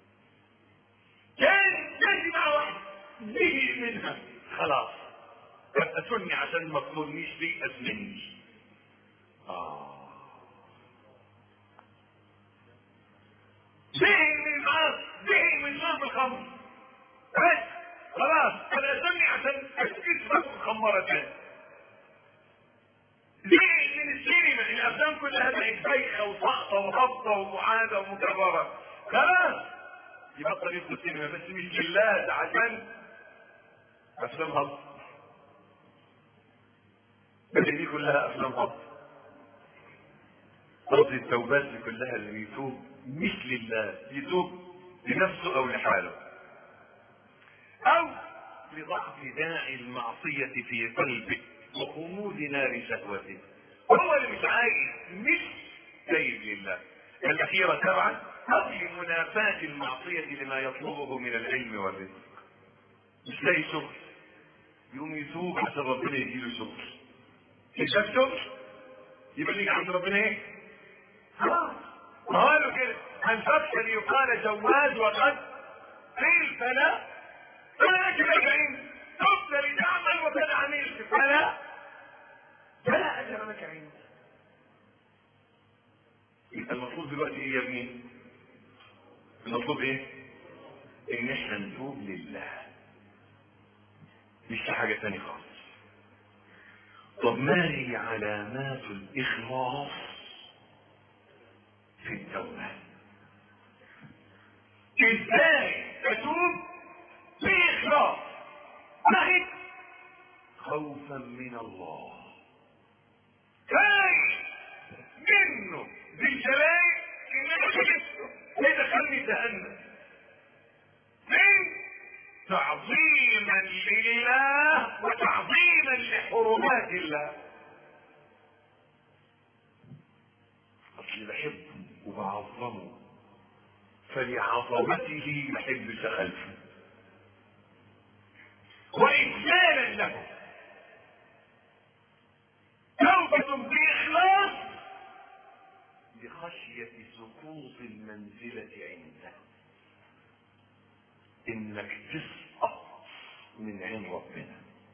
كان ماشي مع واحد زهق منها خلاص أسني عشان ما تظلمنيش بيه أزمني آه زهق من المعاصي زهق من شرب الخمر بس خلاص أنا أسني عشان أسكت الخمارة تاني زهق من السينما الأفلام كلها بقت بايخة وساقطة وهابطة ومعادة ومكررة خلاص يبطل يدخل السينما بس مش بالله ده عشان أفلام هابطة بس دي كلها افلام هبط قصدي التوبات دي كلها اللي يتوب مش لله يتوب لنفسه او لحاله او لضعف داعي المعصية في قلبه وخمود نار شهوته هو اللي مش عايز مش سيد لله الأخيرة طبعا قبل منافاة المعصية لما يطلبه من العلم والرزق مش لاقي شغل يقوم يتوب عشان ربنا يديله شغل كتبتم يبقى ليك عند ربنا ايه؟ خلاص قالوا كده انفقت ليقال جواز وقد قيل فلا فلا لك لك عند تبت لتعمل وقد عملت فلا فلا اجر لك عند يبقى المفروض دلوقتي ايه يا ابني؟ المفروض ايه؟ ان احنا نتوب لله مش حاجة تانية خالص طب ما هي علامات الإخلاص في التوبة ازاي تتوب بإخلاص نهي خوفا من الله خايف منه بالجلال انما خلصته يدخلني جهنم من تعظيما لله وتعظيما لحرمات الله اصلي بحبه وبعظمه فلعظمته بحب خلفه واجلالا له توبة بإخلاص بخشية سقوط المنزلة عنده انك تسقط من عين ربنا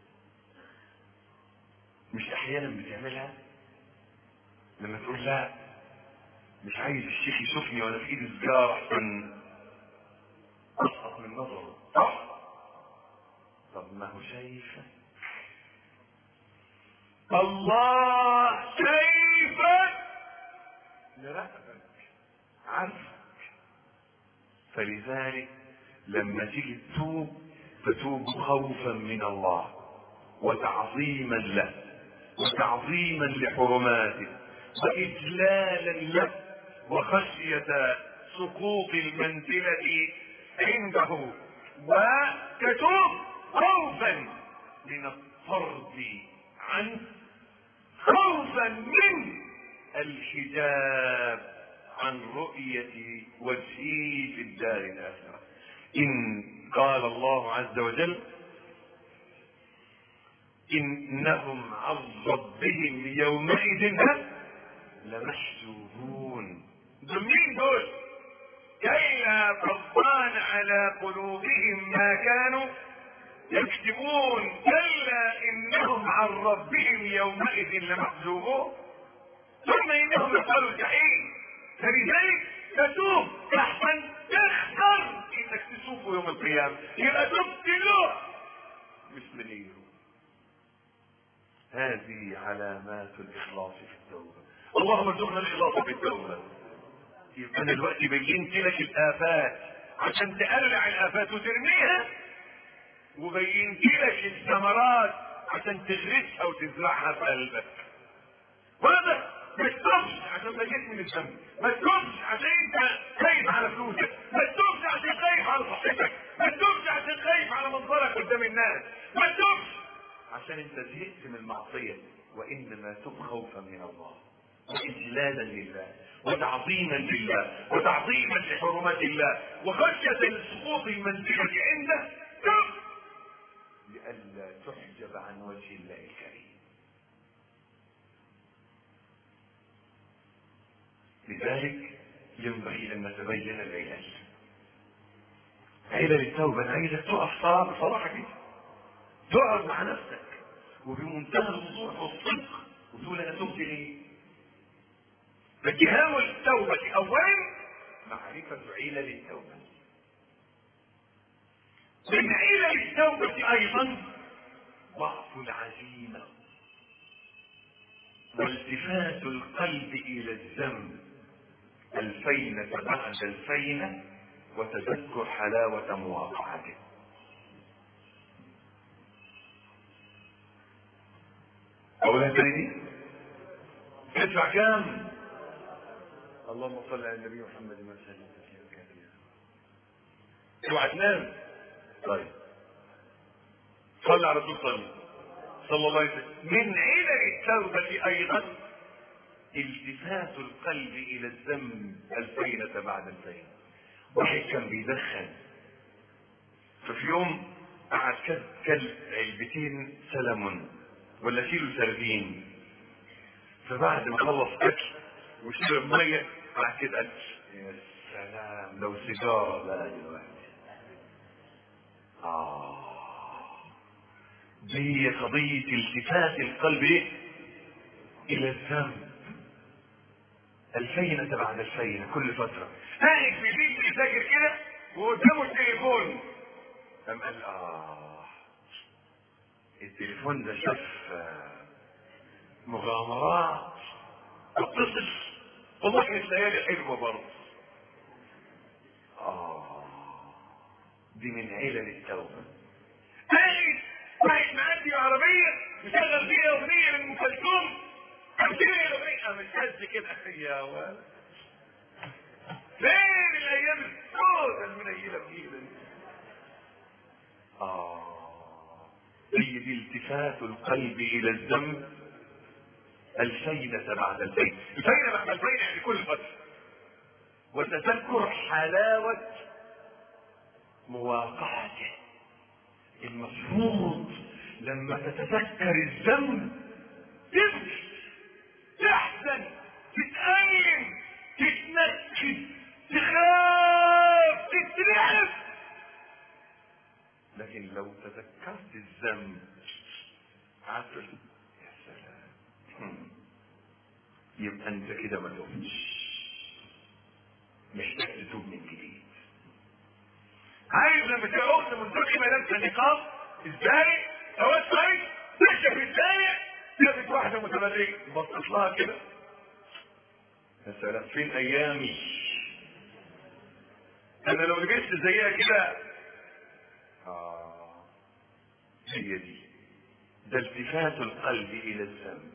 مش احيانا بتعملها لما تقول لا مش عايز الشيخ يشوفني وانا في ايدي سجارة احسن اسقط من نظره صح طب ما هو شايفك الله شايفك لرقبك عارفك فلذلك لما تيجي تتوب تتوب خوفا من الله وتعظيما له وتعظيما لحرماته واجلالا له وخشيه سقوط المنزله عنده وتتوب خوفا من الطرد عنه خوفا من الحجاب عن رؤيه وجهه في الدار الاخره إن قال الله عز وجل إنهم عن ربهم يومئذ لمحجوبون دول مين دول؟ كلا ربان على قلوبهم ما كانوا يكتبون كلا إنهم عن ربهم يومئذ لمحجوبون ثم إنهم يقالوا الجحيم فلذلك تتوب احسن تخسر انك تشوفه يوم القيامة يبقى تبت له مش لغيره هذه علامات الاخلاص في التوبة اللهم ارزقنا الاخلاص في التوبة يبقى انا دلوقتي بينت لك الافات عشان تقلع الافات وترميها وبينت لك الثمرات عشان تغرسها وتزرعها في قلبك وهذا ما تتوبش عشان بقيت من الذنب ما تتوبش عشان انت خايف على فلوسك ما تتوبش عشان خايف على صحتك ما تتوبش عشان خايف على منظرك قدام الناس ما تتوبش عشان انت زهقت من المعصيه وانما تب خوفا من الله واجلالا لله وتعظيما لله وتعظيما لحرمات الله وخشيه لسقوط المنزله عنده تب لئلا تحجب عن وجه الله الكريم لذلك ينبغي ان نتبين العلل علل التوبه انا عايزك تقف صلاه بصراحه كده تقعد مع نفسك وبمنتهى الوضوح والصدق وتقول انا تبت ليه؟ فاتهام التوبه اولا معرفه علل التوبه من علل التوبه ايضا ضعف العزيمه والتفات القلب الى الذنب الفينة بعد الفينة وتذكر حلاوة مواقعته أولا تاني تدفع كام اللهم صل على النبي محمد وسلم تسليما كثيرا اوعى تنام طيب صل على رسول صلى صلى الله عليه وسلم من علل التوبة أيضا التفات القلب الى الذنب الفينة بعد الفينة واحد كان بيدخن ففي يوم قعد كل علبتين سلمون ولا كيلو سردين فبعد ما خلص اكل وشرب ميه راح كده قال يا سلام لو سيجاره بقى دلوقتي اه دي قضيه التفات القلب ايه الى الذنب الفينة بعد الفينة كل فترة قاعد في بيت بيذاكر كده وقدامه التليفون قام قال اه التليفون ده شاف آه، مغامرات اتصل والله الليالي حلوه برضه اه دي من علل التوبه قاعد واحد معدي عربيه مشغل فيها اغنيه لام كلثوم امشي الاغنيه مش حد كده يا ولد فين الايام السوداء المنيله بجيلة اه هي دي التفات القلب الى الذنب الفينة بعد الفينة الفينة بعد الفينة يعني كل فترة وتذكر حلاوة مواقعته المفروض لما تتذكر الذنب تبكي تحزن تتألم تتنكد تخاف تترعب لكن لو تذكرت الذنب عسل يا سلام يبقى انت كده ما تقومش محتاج تتوب من جديد عايز لما تبقى اخت منتقمه لابسه نقاب ازاي اول كويس ماشيه في الثانيه جابت واحده متبرجه بصت لها كده يا سلام فين ايامي انا لو لبست زيها كده اه هي دي ده التفات القلب الى الذنب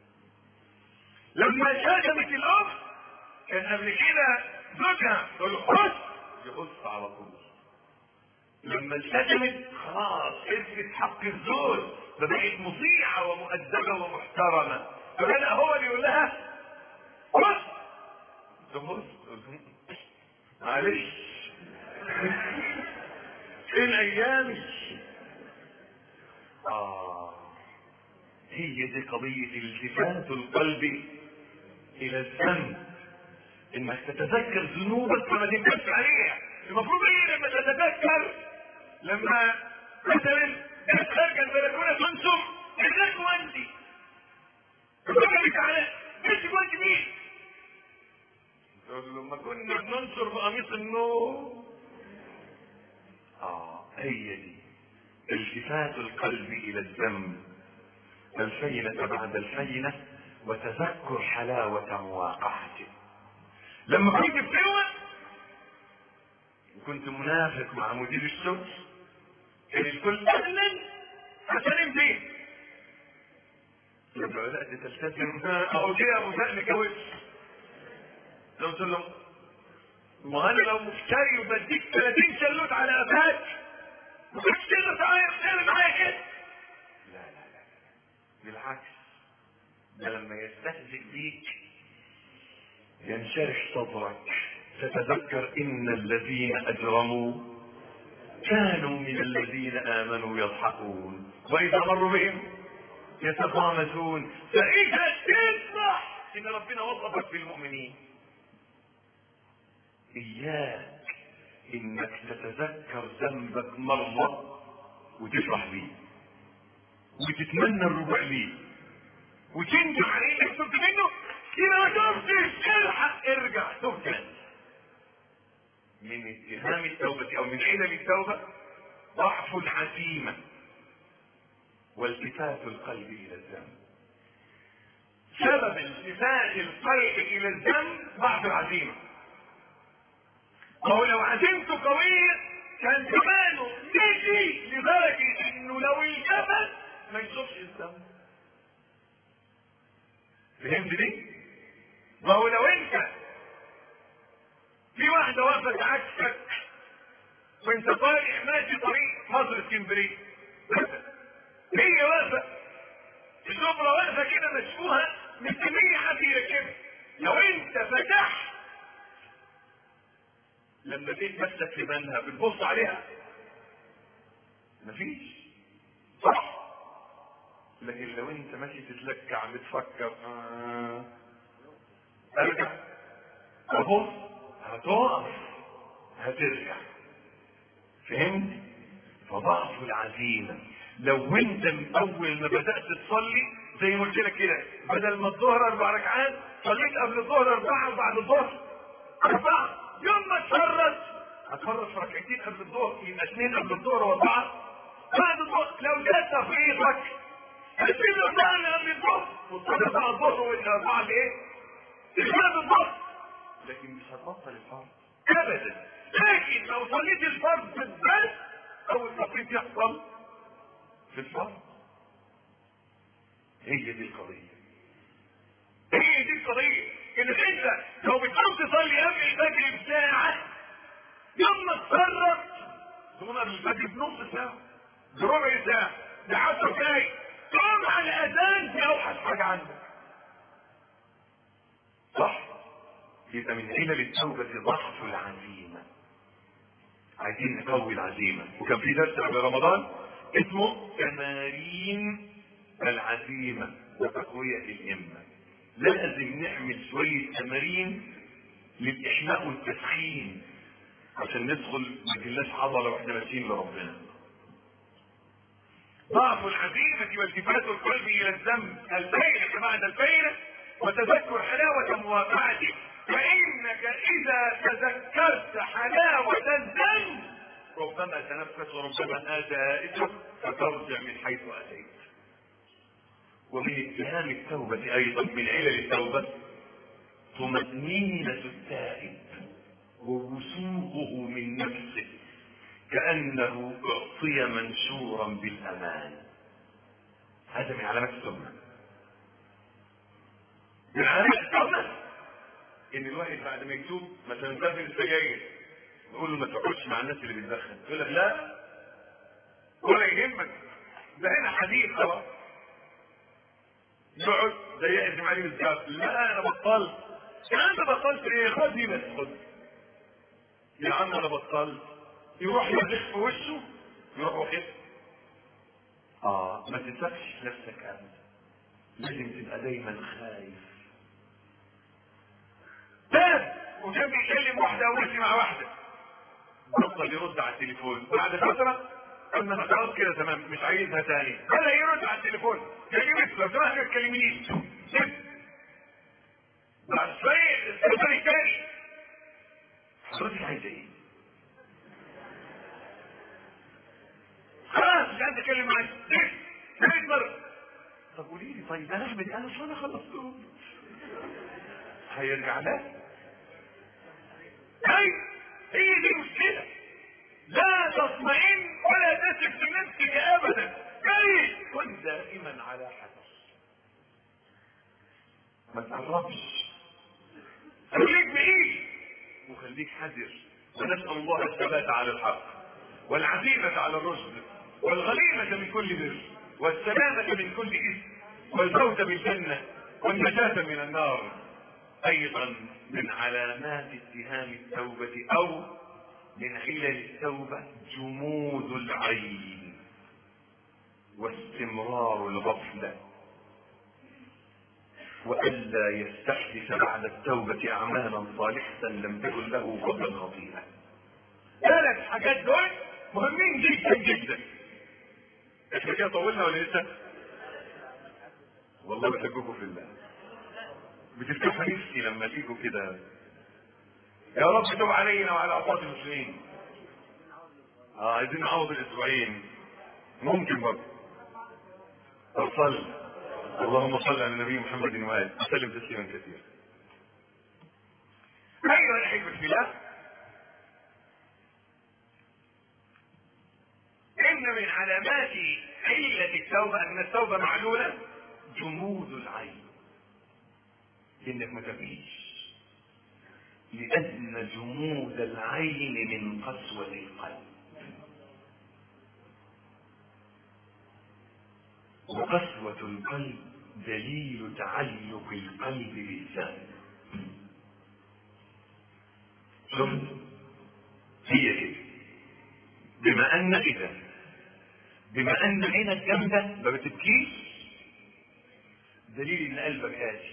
لما شتمت الاخت كان قبل كده زوجها تقول له خش يخص على طول لما التزمت خلاص اثبت حق الزوج فبقت مطيعه ومؤدبه ومحترمه فبدا هو اللي يقول لها خش تبص معلش فين ايامي اه هي دي قضية التفات القلب إلى الذنب إنك تتذكر ذنوبك فما تنكبش عليها المفروض إيه لما تتذكر لما مثلا خارج البلكونة تنصب الناس وانتي تقول على ايش وانت مين؟ تقول له ما كنا بننصر بقميص النوم اه هي دي التفات القلب الى الذنب الفينة بعد الفينة وتذكر حلاوة مواقعته لما كنت في قوة وكنت منافق مع مدير الشغل كان الكل اهلا عشان فين لما بدأت تلتزم اهو كده ابو سهل كويس لو قلت له ما انا لو مفتري وبديك 30 شلوت على قفاك ما كنتش تقدر تعمل معايا كده لا لا لا بالعكس ده لما يستهزئ بيك ينشرح صدرك تتذكر ان الذين اجرموا كانوا من الذين امنوا يضحكون واذا مروا بهم يتغامزون فاذا تفرح ان ربنا وصفك بالمؤمنين اياك انك تتذكر ذنبك مره وتفرح بيه وتتمنى الرجوع ليه وتندم على انك تبت منه يبقى ما تبتش الحق ارجع تبت من اتهام التوبة او من علل التوبة ضعف العزيمة والتفات القلب الى الذنب سبب التفات القلب الى الذنب ضعف العزيمة وهو لو عزيمته قوية كان زمانه نجي لدرجة انه لو التفت ما يشوفش الذنب فهمت دي؟ ما هو لو انت في واحدة وقفت عكسك وانت طالع ماشي طريق مصر اسكندرية هي واقفة الزبرة واقفة كده مشبوهة مستنية حد يركبها لو انت فتحت لما جيت مسك في بالها بتبص عليها مفيش صح لكن لو انت ماشي تتلكع بتفكر آه ارجع ابص هتقف هترجع فهمت فضعف العزيمة لو انت من اول ما بدأت تصلي زي ما قلت لك كده بدل ما الظهر اربع ركعات صليت قبل الظهر اربعة وبعد الظهر اربعة يوم ما تفرط هتفرط في ركعتين قبل الظهر يبقى اثنين قبل الظهر واربعة بعد الظهر لو جت تفريطك هتسيب الاربعة اللي قبل الظهر وتصلي بعد الظهر والاربعة اللي ايه؟ اللي بعد الظهر لكن مش هتبطل الفرض ابدا لكن لو صليت الفرض بالذات اول تفريط يحصل في الفرض هي دي القضية هي دي القضية انك انت لو بتقوم تصلي قبل الفجر بساعة يوم ما تفرط تقوم قبل الفجر بنص ساعة بربع ساعة بعشر دقايق تقوم على الاذان دي اوحش حاجة عندك صح يبقى من علل التوبة ضعف العزيمة عايزين نقوي العزيمة وكان في درس قبل رمضان اسمه تمارين العزيمة وتقوية الهمة لازم نعمل شوية تمارين للإحماء والتسخين عشان ندخل ما جلناش عضلة واحنا ماشيين لربنا ضعف العزيمة والتفات القلب إلى الذنب البينة بعد البينة وتذكر حلاوة موافعته فإنك إذا تذكرت حلاوة الذنب ربما تنفس وربما آتى إثرك فترجع من حيث أتيت ومن اتهام التوبة أيضا من علل التوبة طمأنينة التائب ووسوقه من نفسه كأنه أعطي منشورا بالأمان هذا من علامات التوبة من علامات التوبة ان الواحد بعد ما يتوب مثلا كافر السجاير نقول له ما تقعدش مع الناس اللي بتدخن يقول لك لا ولا يهمك ده هنا حديث خلاص يقعد زي يعزم عليه بالزكاة لا انا بطلت يا عم بطلت ايه خد دي بس خد يا عم انا بطلت يروح يزخ في وشه يروح واخد اه ما تسكش نفسك ابدا لازم تبقى دايما خايف تاب وكان بيكلم واحده وماشي مع واحده بطل يرد على التليفون بعد فتره قلنا انا خلاص كده تمام مش عايزها تاني بدا يرد على التليفون يا جماعه لو سمحت ما تكلمنيش بعد شويه التليفون التاني حضرتك عايزه ايه؟ خلاص مش عايز اتكلم معاك ثالث مره طب قولي لي طيب انا اعمل ايه؟ انا اصل انا خلصتهم هيرجع لها اي هي دي المشكله لا تطمئن ولا تثق في نفسك ابدا اي كن دائما على حذر ما تقربش خليك بعيد وخليك حذر ونسال الله الثبات على الحق والعزيمه على الرشد والغنيمه من كل بر والسلامه من كل اثم والفوز بالجنه والنجاه من النار ايضا من علامات اتهام التوبة او من علل التوبة جمود العين واستمرار الغفلة والا يستحدث بعد التوبة اعمالا صالحة لم تكن له قبل الخطيئة ثلاث حاجات دول مهمين جدا جدا احنا كده طولنا ولا لسه؟ والله بحبكم في الله بتفتح نفسي لما تيجوا كده يا رب تب علينا وعلى اقوات المسلمين اه عايزين نعوض الاسبوعين ممكن برضه طب صل اللهم صل على النبي محمد واله وسلم تسليما كثيرا ايها الاحبه في الله ان من علامات علة التوبة ان التوبة معلولة جمود العين انك ما تبكيش لان جمود العين من قسوة القلب وقسوة القلب دليل تعلق القلب بالذنب شفت هي كده بما ان اذا بما ان عينك جامده ما بتبكيش دليل ان قلبك آتي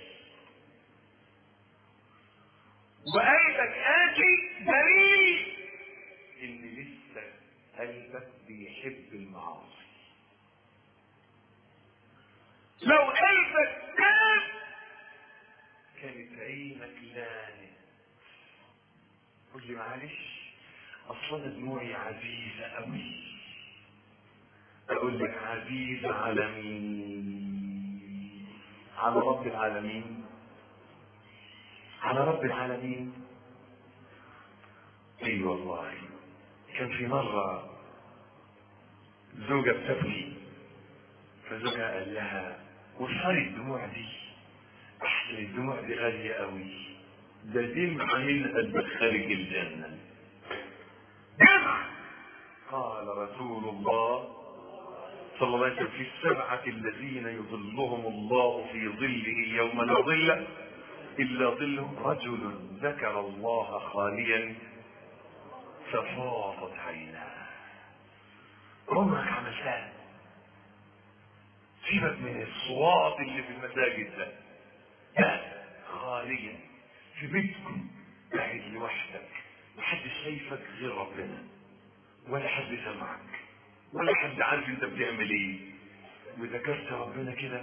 وقلبك آتي دليل ان لسه قلبك بيحب المعاصي لو قلبك تاب كانت عينك لانت قول لي معلش اصل انا دموعي عزيزه قوي اقول لك عزيزه على مين على رب العالمين على رب العالمين اي والله كان في مره زوجة بتبكي فزوجها قال لها وصلي الدموع دي احسن الدموع دي غالية قوي ده دمعة منها تدخلك الجنة دمعة قال رسول الله صلى الله عليه وسلم في السبعة الذين يظلهم الله في ظله يوم لا ظل إلا ظله رجل ذكر الله خاليا ففاضت عيناه عمرك عملتها سيبك من الصوات اللي في المساجد ده لا خاليا في بيتكم قاعد لوحدك محدش شايفك غير ربنا ولا حد سمعك ولا حد عارف انت بتعمل ايه وذكرت ربنا كده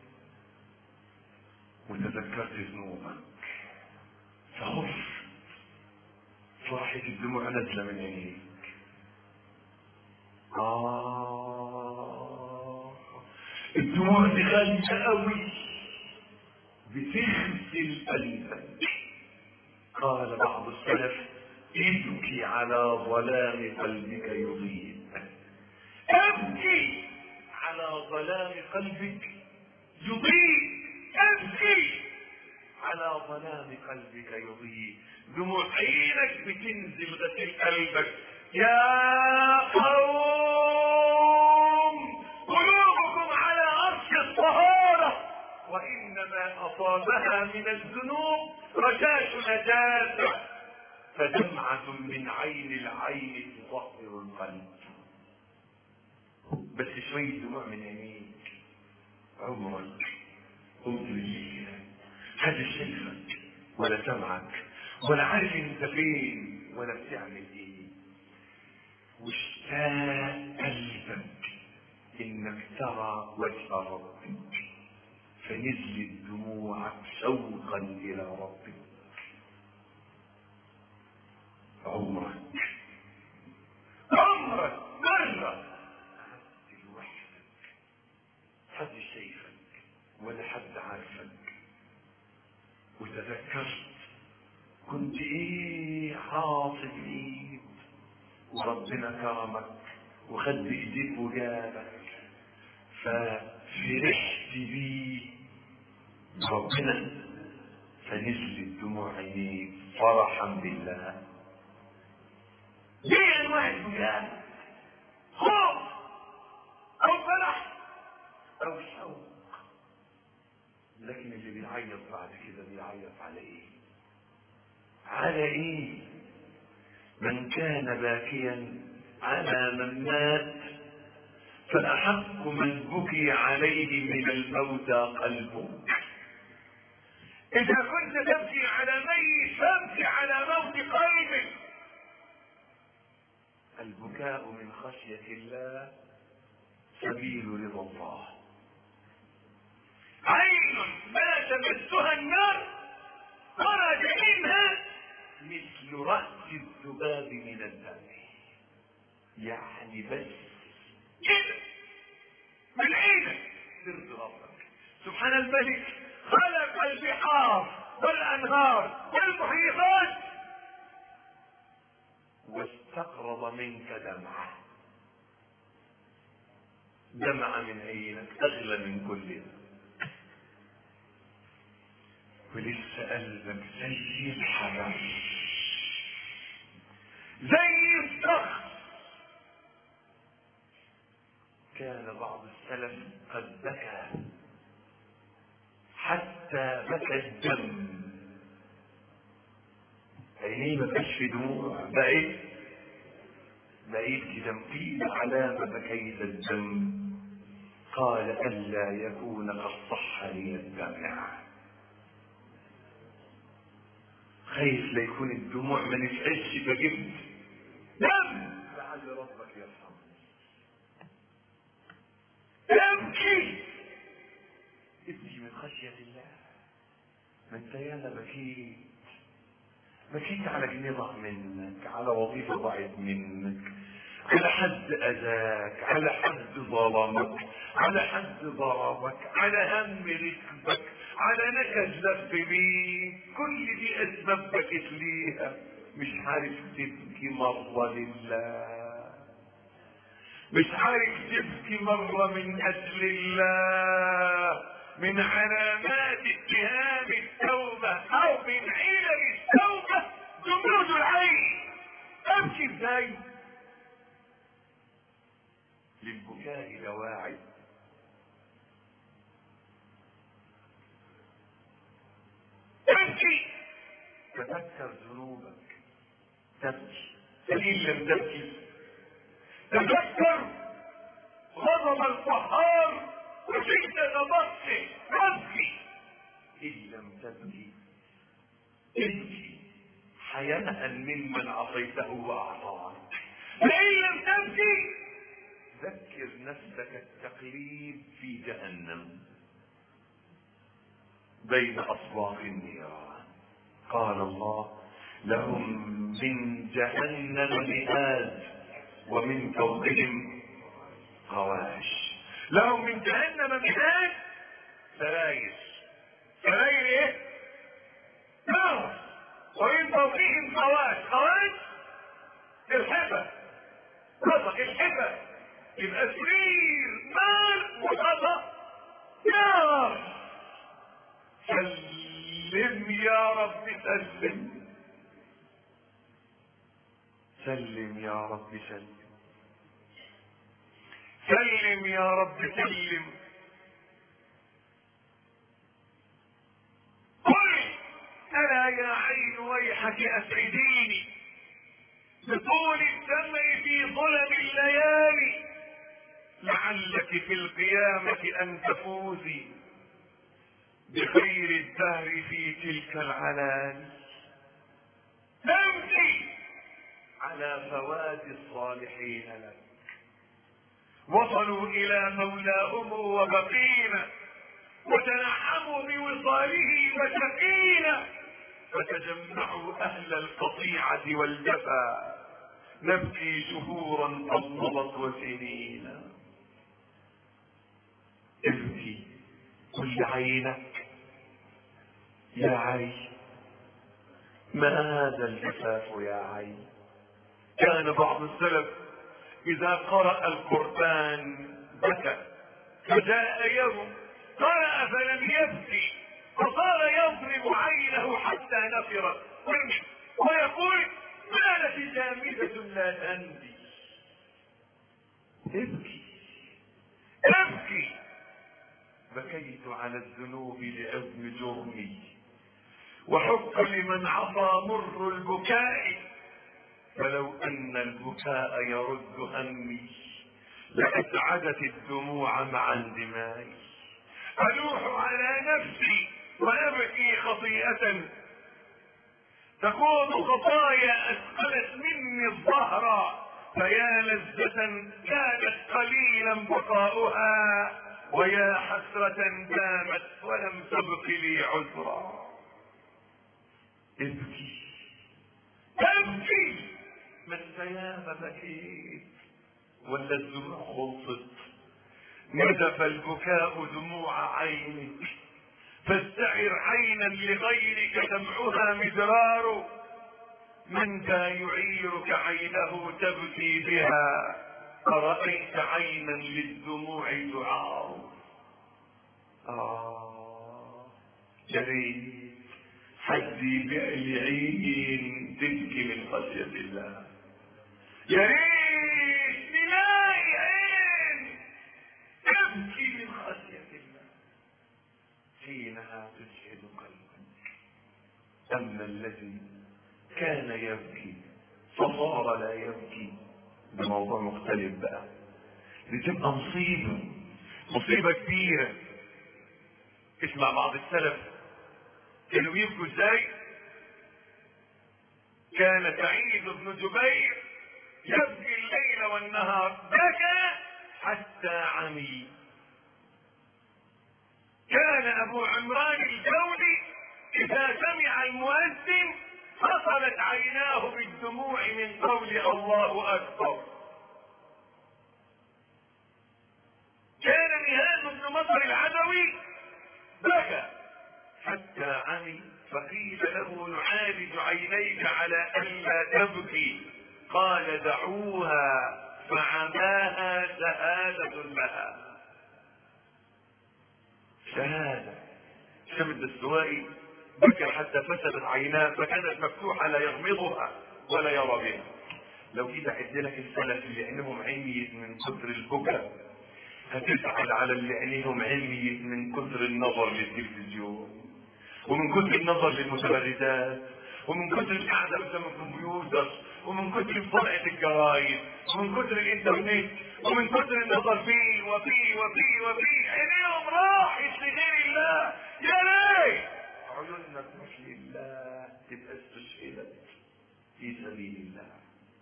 وتذكرت ذنوبك فخفت فرحت الدموع نازله من عينيك آه الدموع دي غالية قوي بتغسل قلبك قال بعض السلف ابكي على ظلام قلبك يضيء ابكي على ظلام قلبك يضيء ابكي على ظلام قلبك يضيء دموع عينك بتنزل غسل قلبك يا قوم قلوبكم على عرش الطهارة وإنما أصابها من الذنوب رشاش نجاسة فدمعة من عين العين تطهر القلب بس شوية دموع من عينيك عمرك قمت بالليل هذا شايفك ولا سمعك ولا عارف انت فين ولا بتعمل ايه واشتاق قلبك انك ترى وجه ربك فنزلت دموعك شوقا الى ربك عمرك عمرك مرة قعدت لوحدك حد شايفك ولا حد عارفك وتذكرت كنت ايه عاطف ايد وربنا كرمك وخد بايديك وجابك ففرحت بيه ربنا فنزلت دموع عينيك فرحا بالله ليه انواع البكاء خوف او فرح او شوق لكن اللي بيعيط بعد كده بيعيط على ايه على ايه من كان باكيا على من مات فأحق من بكي عليه من الموتى قلبك إذا كنت تبكي على ميت فابكي على موت قلبك البكاء من خشية الله سبيل رضا الله عين ما تمسها النار خرج منها مثل رأس الذباب من الدم يعني بس كده من عينك ترضي ربك سبحان الملك خلق البحار والانهار والمحيطات واستقرض منك دمعه دمعة من عينك أغلى من كل ده ولسه قلبك زي الحجر زي الصخر كان بعض السلف قد بكى حتى بكى الدم عينيه ما بقاش في دموع بقيت بقيت كده في علامة بكيت الدم قال ألا يكون قد صح لي الدمع خايف لا يكون الدموع ما نفعلش فجبت دم لعل ربك يرحمني ابكي ابكي من خشية الله ما انت ياما بكيت بكيت على جنيه ضاع منك على وظيفة ضاعت منك على حد أذاك على حد ظلمك على حد ضربك على هم ركبك على نكد لف بيك كل دي أسباب بكيت ليها مش عارف تبكي مرة لله مش عارف تبكي مرة من أجل الله من علامات اتهام التوبة أو من علل التوبة جمود العين أبكي ازاي؟ للبكاء دواعي ابكي تذكر ذنوبك تبكي فإن لم تبكي تذكر غضب القهار وشدة بطشه تبكي إن لم تبكي ابكي حياء ممن عصيته وأعطاك فإن لم تبكي ذكر نفسك التقليد في جهنم بين أصواف النيران قال الله لهم من جهنم مئات ومن فوقهم غواش لهم من جهنم مئات سراير سراير ايه نار ومن فوقهم غواش غواش الحبة رضا الحبة يبقى سرير نار وغضا نار سلم يا رب سلم سلم يا رب سلم سلم يا رب سلم قل ألا يا عين ويحك أسعديني بطول الدمع في ظلم الليالي لعلك في القيامة أن تفوزي بخير الدهر في تلك العلالي تمشي على فوات الصالحين لك وصلوا إلى مولاهم وبقينا وتنعموا بوصاله مسكينا فتجمعوا أهل القطيعة والجفا نبكي شهورا أضلت وسنين ابكي كل عينك يا عين ما هذا الجفاف يا عين كان بعض السلف إذا قرأ القرآن بكى فجاء يوم قرأ فلم يبكي فصار يضرب عينه حتى نفرت منه ويقول مالت جامدة لا تندي ابكي ابكي بكيت على الذنوب لعظم جرمي وحق لمن عصى مر البكاء فلو ان البكاء يرد همي لاسعدت الدموع مع اندمائي الوح على نفسي وابكي خطيئه تكون خطايا اثقلت مني الظهر فيا لذة كانت قليلا بقاؤها ويا حسرة دامت ولم تبق لي عذرا ابكي ابكي ما السيامة بكيت ولا الدموع خلصت نزف البكاء دموع عينك فاستعر عينا لغيرك دمعها مدرار من ذا يعيرك عينه تبكي بها أرأيت عينا للدموع تعار آه يا ريت حد يبيع لي عين تبكي من خشية الله يا ريت نلاقي عين تبكي من خشية الله حينها تسعد قلبك أما الذي كان يبكي فصار لا يبكي ده موضوع مختلف بقى بتبقى مصيبة مصيبة كبيرة اسمع بعض السلف كانوا يبكوا ازاي كان سعيد بن جبير يبكي الليل والنهار بكى حتى عمي كان ابو عمران الجولي اذا سمع المؤذن فصلت عيناه بالدموع من قول الله اكبر كان نهاد بن مصر العدوي بكى حتى عمي فقيل له نعالج عينيك على الا تبكي قال دعوها فعماها شهادة لها شهادة شمد السوائي بكى حتى فسدت عيناه فكانت مفتوحة لا يغمضها ولا يرى بها لو جيت اعد لك السلف اللي عينهم عميت من كثر البكاء هتزعل على اللي عينيهم عميت من كثر النظر للتلفزيون ومن كثر النظر للمتبردات ومن كثر القعده قدام الكمبيوتر ومن كثر مطالعه الجرايد ومن كثر الانترنت ومن كثر النظر فيه وفيه وفيه وفيه عينيهم راحت لغير الله يا ريت عيوننا تروح لله تبقى استشهدت في سبيل الله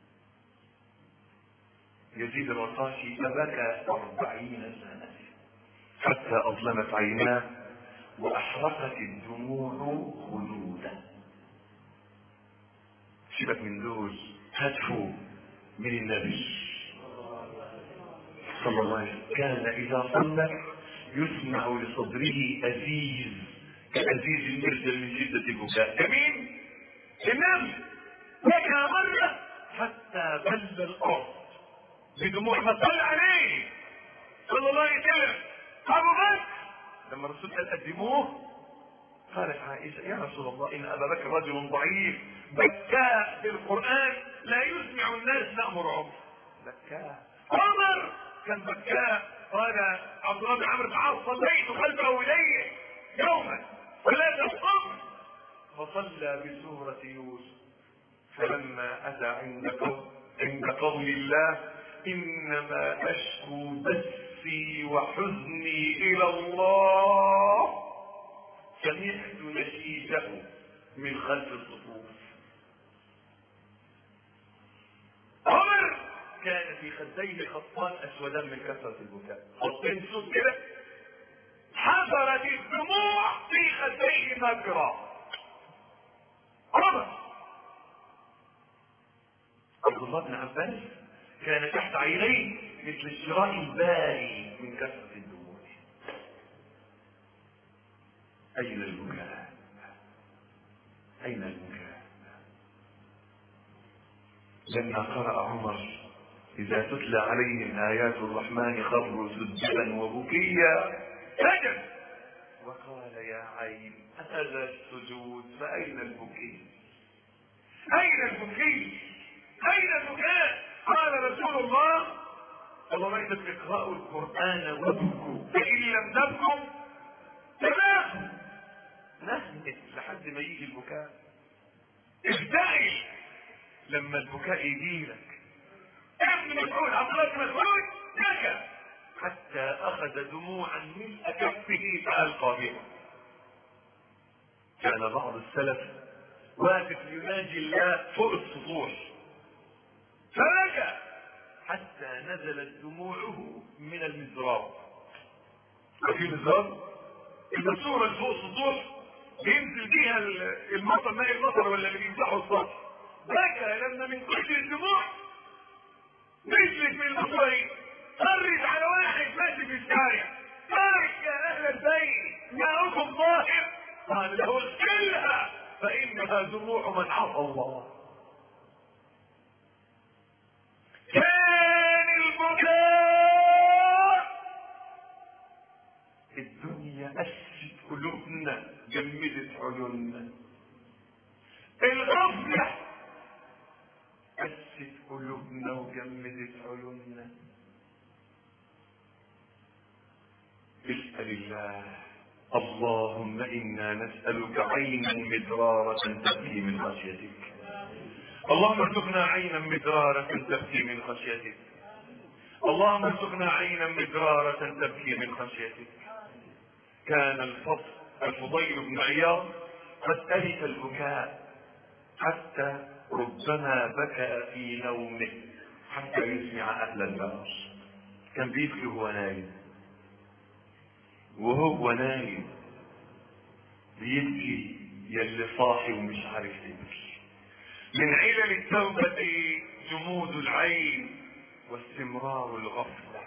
يزيد الرقاشي فبكى أربعين سنة حتى أظلمت عيناه وأحرقت الدموع خدودا سيبك من دول هاتفوا من النبي صلى الله عليه وسلم كان إذا صلى يسمع لصدره أزيز كأزيز المرسل من شدة البكاء كمين؟ النبي بكى مرة حتى بل الأرض بدموع ما صلى عليه صلى الله عليه وسلم ابو بكر لما الرسول قال قدموه قالت عائشة يا رسول الله إن أبا بكر رجل ضعيف بكاء بالقرآن لا يسمع الناس نأمر عمر بكاء عمر كان بكاء قال عبد الله بن عمرو بن عاص صليت خلفه إليه يوما صلاة الصبح فصلى بسورة يوسف فلما أتى عند قول عند قول الله انما اشكو بثي وحزني الى الله سمعت نشيده من خلف الصفوف عمر كان في خديه خطان اسودان من كثره البكاء خطين سود كده حفرت الدموع في خديه مجرى عمر عبد الله بن عباس كان تحت عينيه مثل الشراء الباري من كثرة الدموع أين البكاء؟ أين البكاء؟ لما قرأ عمر إذا تتلى عليهم آيات الرحمن خروا سجدا وبكيا سجد وقال يا عين هذا السجود فأين البكي؟ أين البكي؟ أين البكاء؟ قال رسول الله اللهم انت اقرأوا القرآن وابكوا فإن لم تبكوا تباكوا نهمت لحد ما يجي البكاء ابدأي لما البكاء يجي لك ابن مسعود عبد الله بن مسعود بكى حتى أخذ دموعا ملء كفه فألقى بها كان بعض السلف واقف يناجي الله فوق السطوح فبكى حتى نزلت دموعه من المزراب وفي مزراب الصورة اللي فوق السطوح بينزل بيها المطر ماء المطر ولا اللي بيمسحوا السطح بكى لما من كل الدموع نزلت من المصري خرج على واحد ماشي في الشارع بارك يا اهل البيت ماؤكم ظاهر قال له اغسلها فانها دموع من عصى الله كان البكاء الدنيا أسد قلوبنا جمدت عيوننا الغفلة أسد قلوبنا وجمدت عيوننا اسأل الله اللهم إنا نسألك عينا مدرارة تبكي من خشيتك اللهم ارزقنا عينا مدرارة تبكي من خشيتك اللهم ارزقنا عينا مدرارة تبكي من خشيتك كان الفضل الفضيل بن عياض قد ألف البكاء حتى ربما بكى في نومه حتى يسمع أهل النار كان بيبكي وهو نايم وهو نايم بيبكي يلي صاحي ومش عارف يبكي من علل التوبة جمود العين واستمرار الغفلة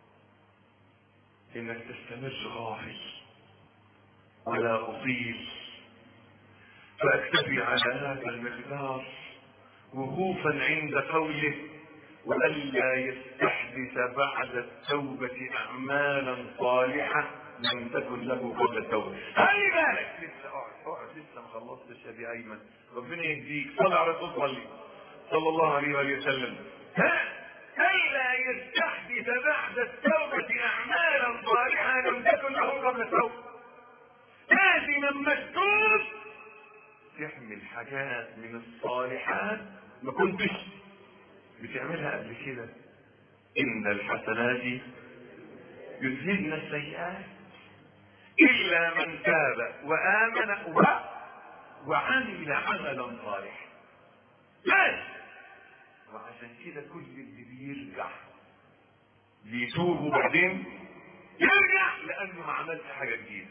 انك تستمر غافل ولا اطيل فاكتفي على هذا المقدار وقوفا عند قوله والا يستحدث بعد التوبة اعمالا صالحة لم تكن له قبل التوبة خلي بالك لسه اقعد اقعد لسه ما خلصتش يا ابي ايمن ربنا يهديك صل على الرسول صلي صلى الله عليه وآله وسلم ها ألا يستحدث بعد التوبة أعمالا صالحة لم تكن له قبل التوبة لازم لما تتوب تحمل حاجات من الصالحات ما كنتش بتعملها قبل كده إن الحسنات يذهبن السيئات إلا من تاب وآمن و... وعمل عملا صالحا بس وعشان كده كل اللي بيرجع بيتوب وبعدين يرجع لانه ما عملش حاجه جديده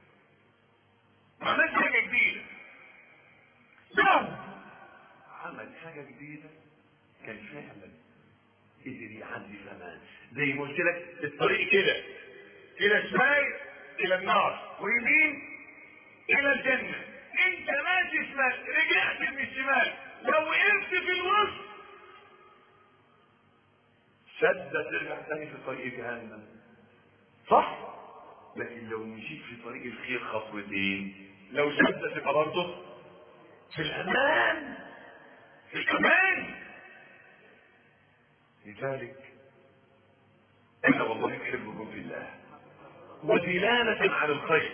ما عملش حاجه جديده لو عمل حاجه جديده كان فعلا قدر يعدي زمان زي ما قلت لك الطريق كده كده شمال الى النار ويمين الى الجنه انت ماشي شمال رجعت من الشمال لو وقفت في الوسط شدة ترجع تاني في طريق جهنم صح لكن لو مشيت في طريق الخير خطوتين لو شدة تبقى برضه في الامان في الامان لذلك انا والله احبكم في الله ودلالة على الخير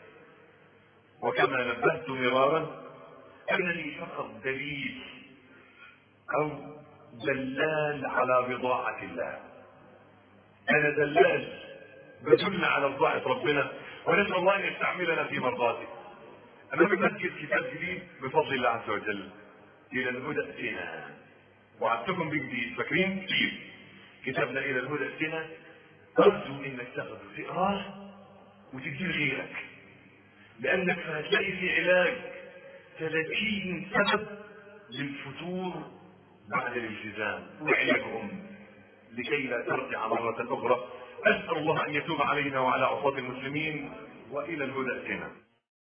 وكما نبهت مرارا انني فقط دليل او دلال على بضاعة الله انا دلال بدل على بضاعة ربنا ونسأل الله ان يستعملنا في مرضاته انا بمسجد كتاب جديد بفضل الله عز وجل الى الهدى اتنا وعدتكم بجديد فاكرين كتير كتابنا الى الهدى اتنا ارجو انك تاخذ تقراه وتديه لغيرك لانك هتلاقي في علاج 30 سبب للفتور بعد الالتزام وعلاجهم لكي لا ترجع مرة أخرى أسأل الله أن يتوب علينا وعلى عصاة المسلمين وإلى الهدى اتنا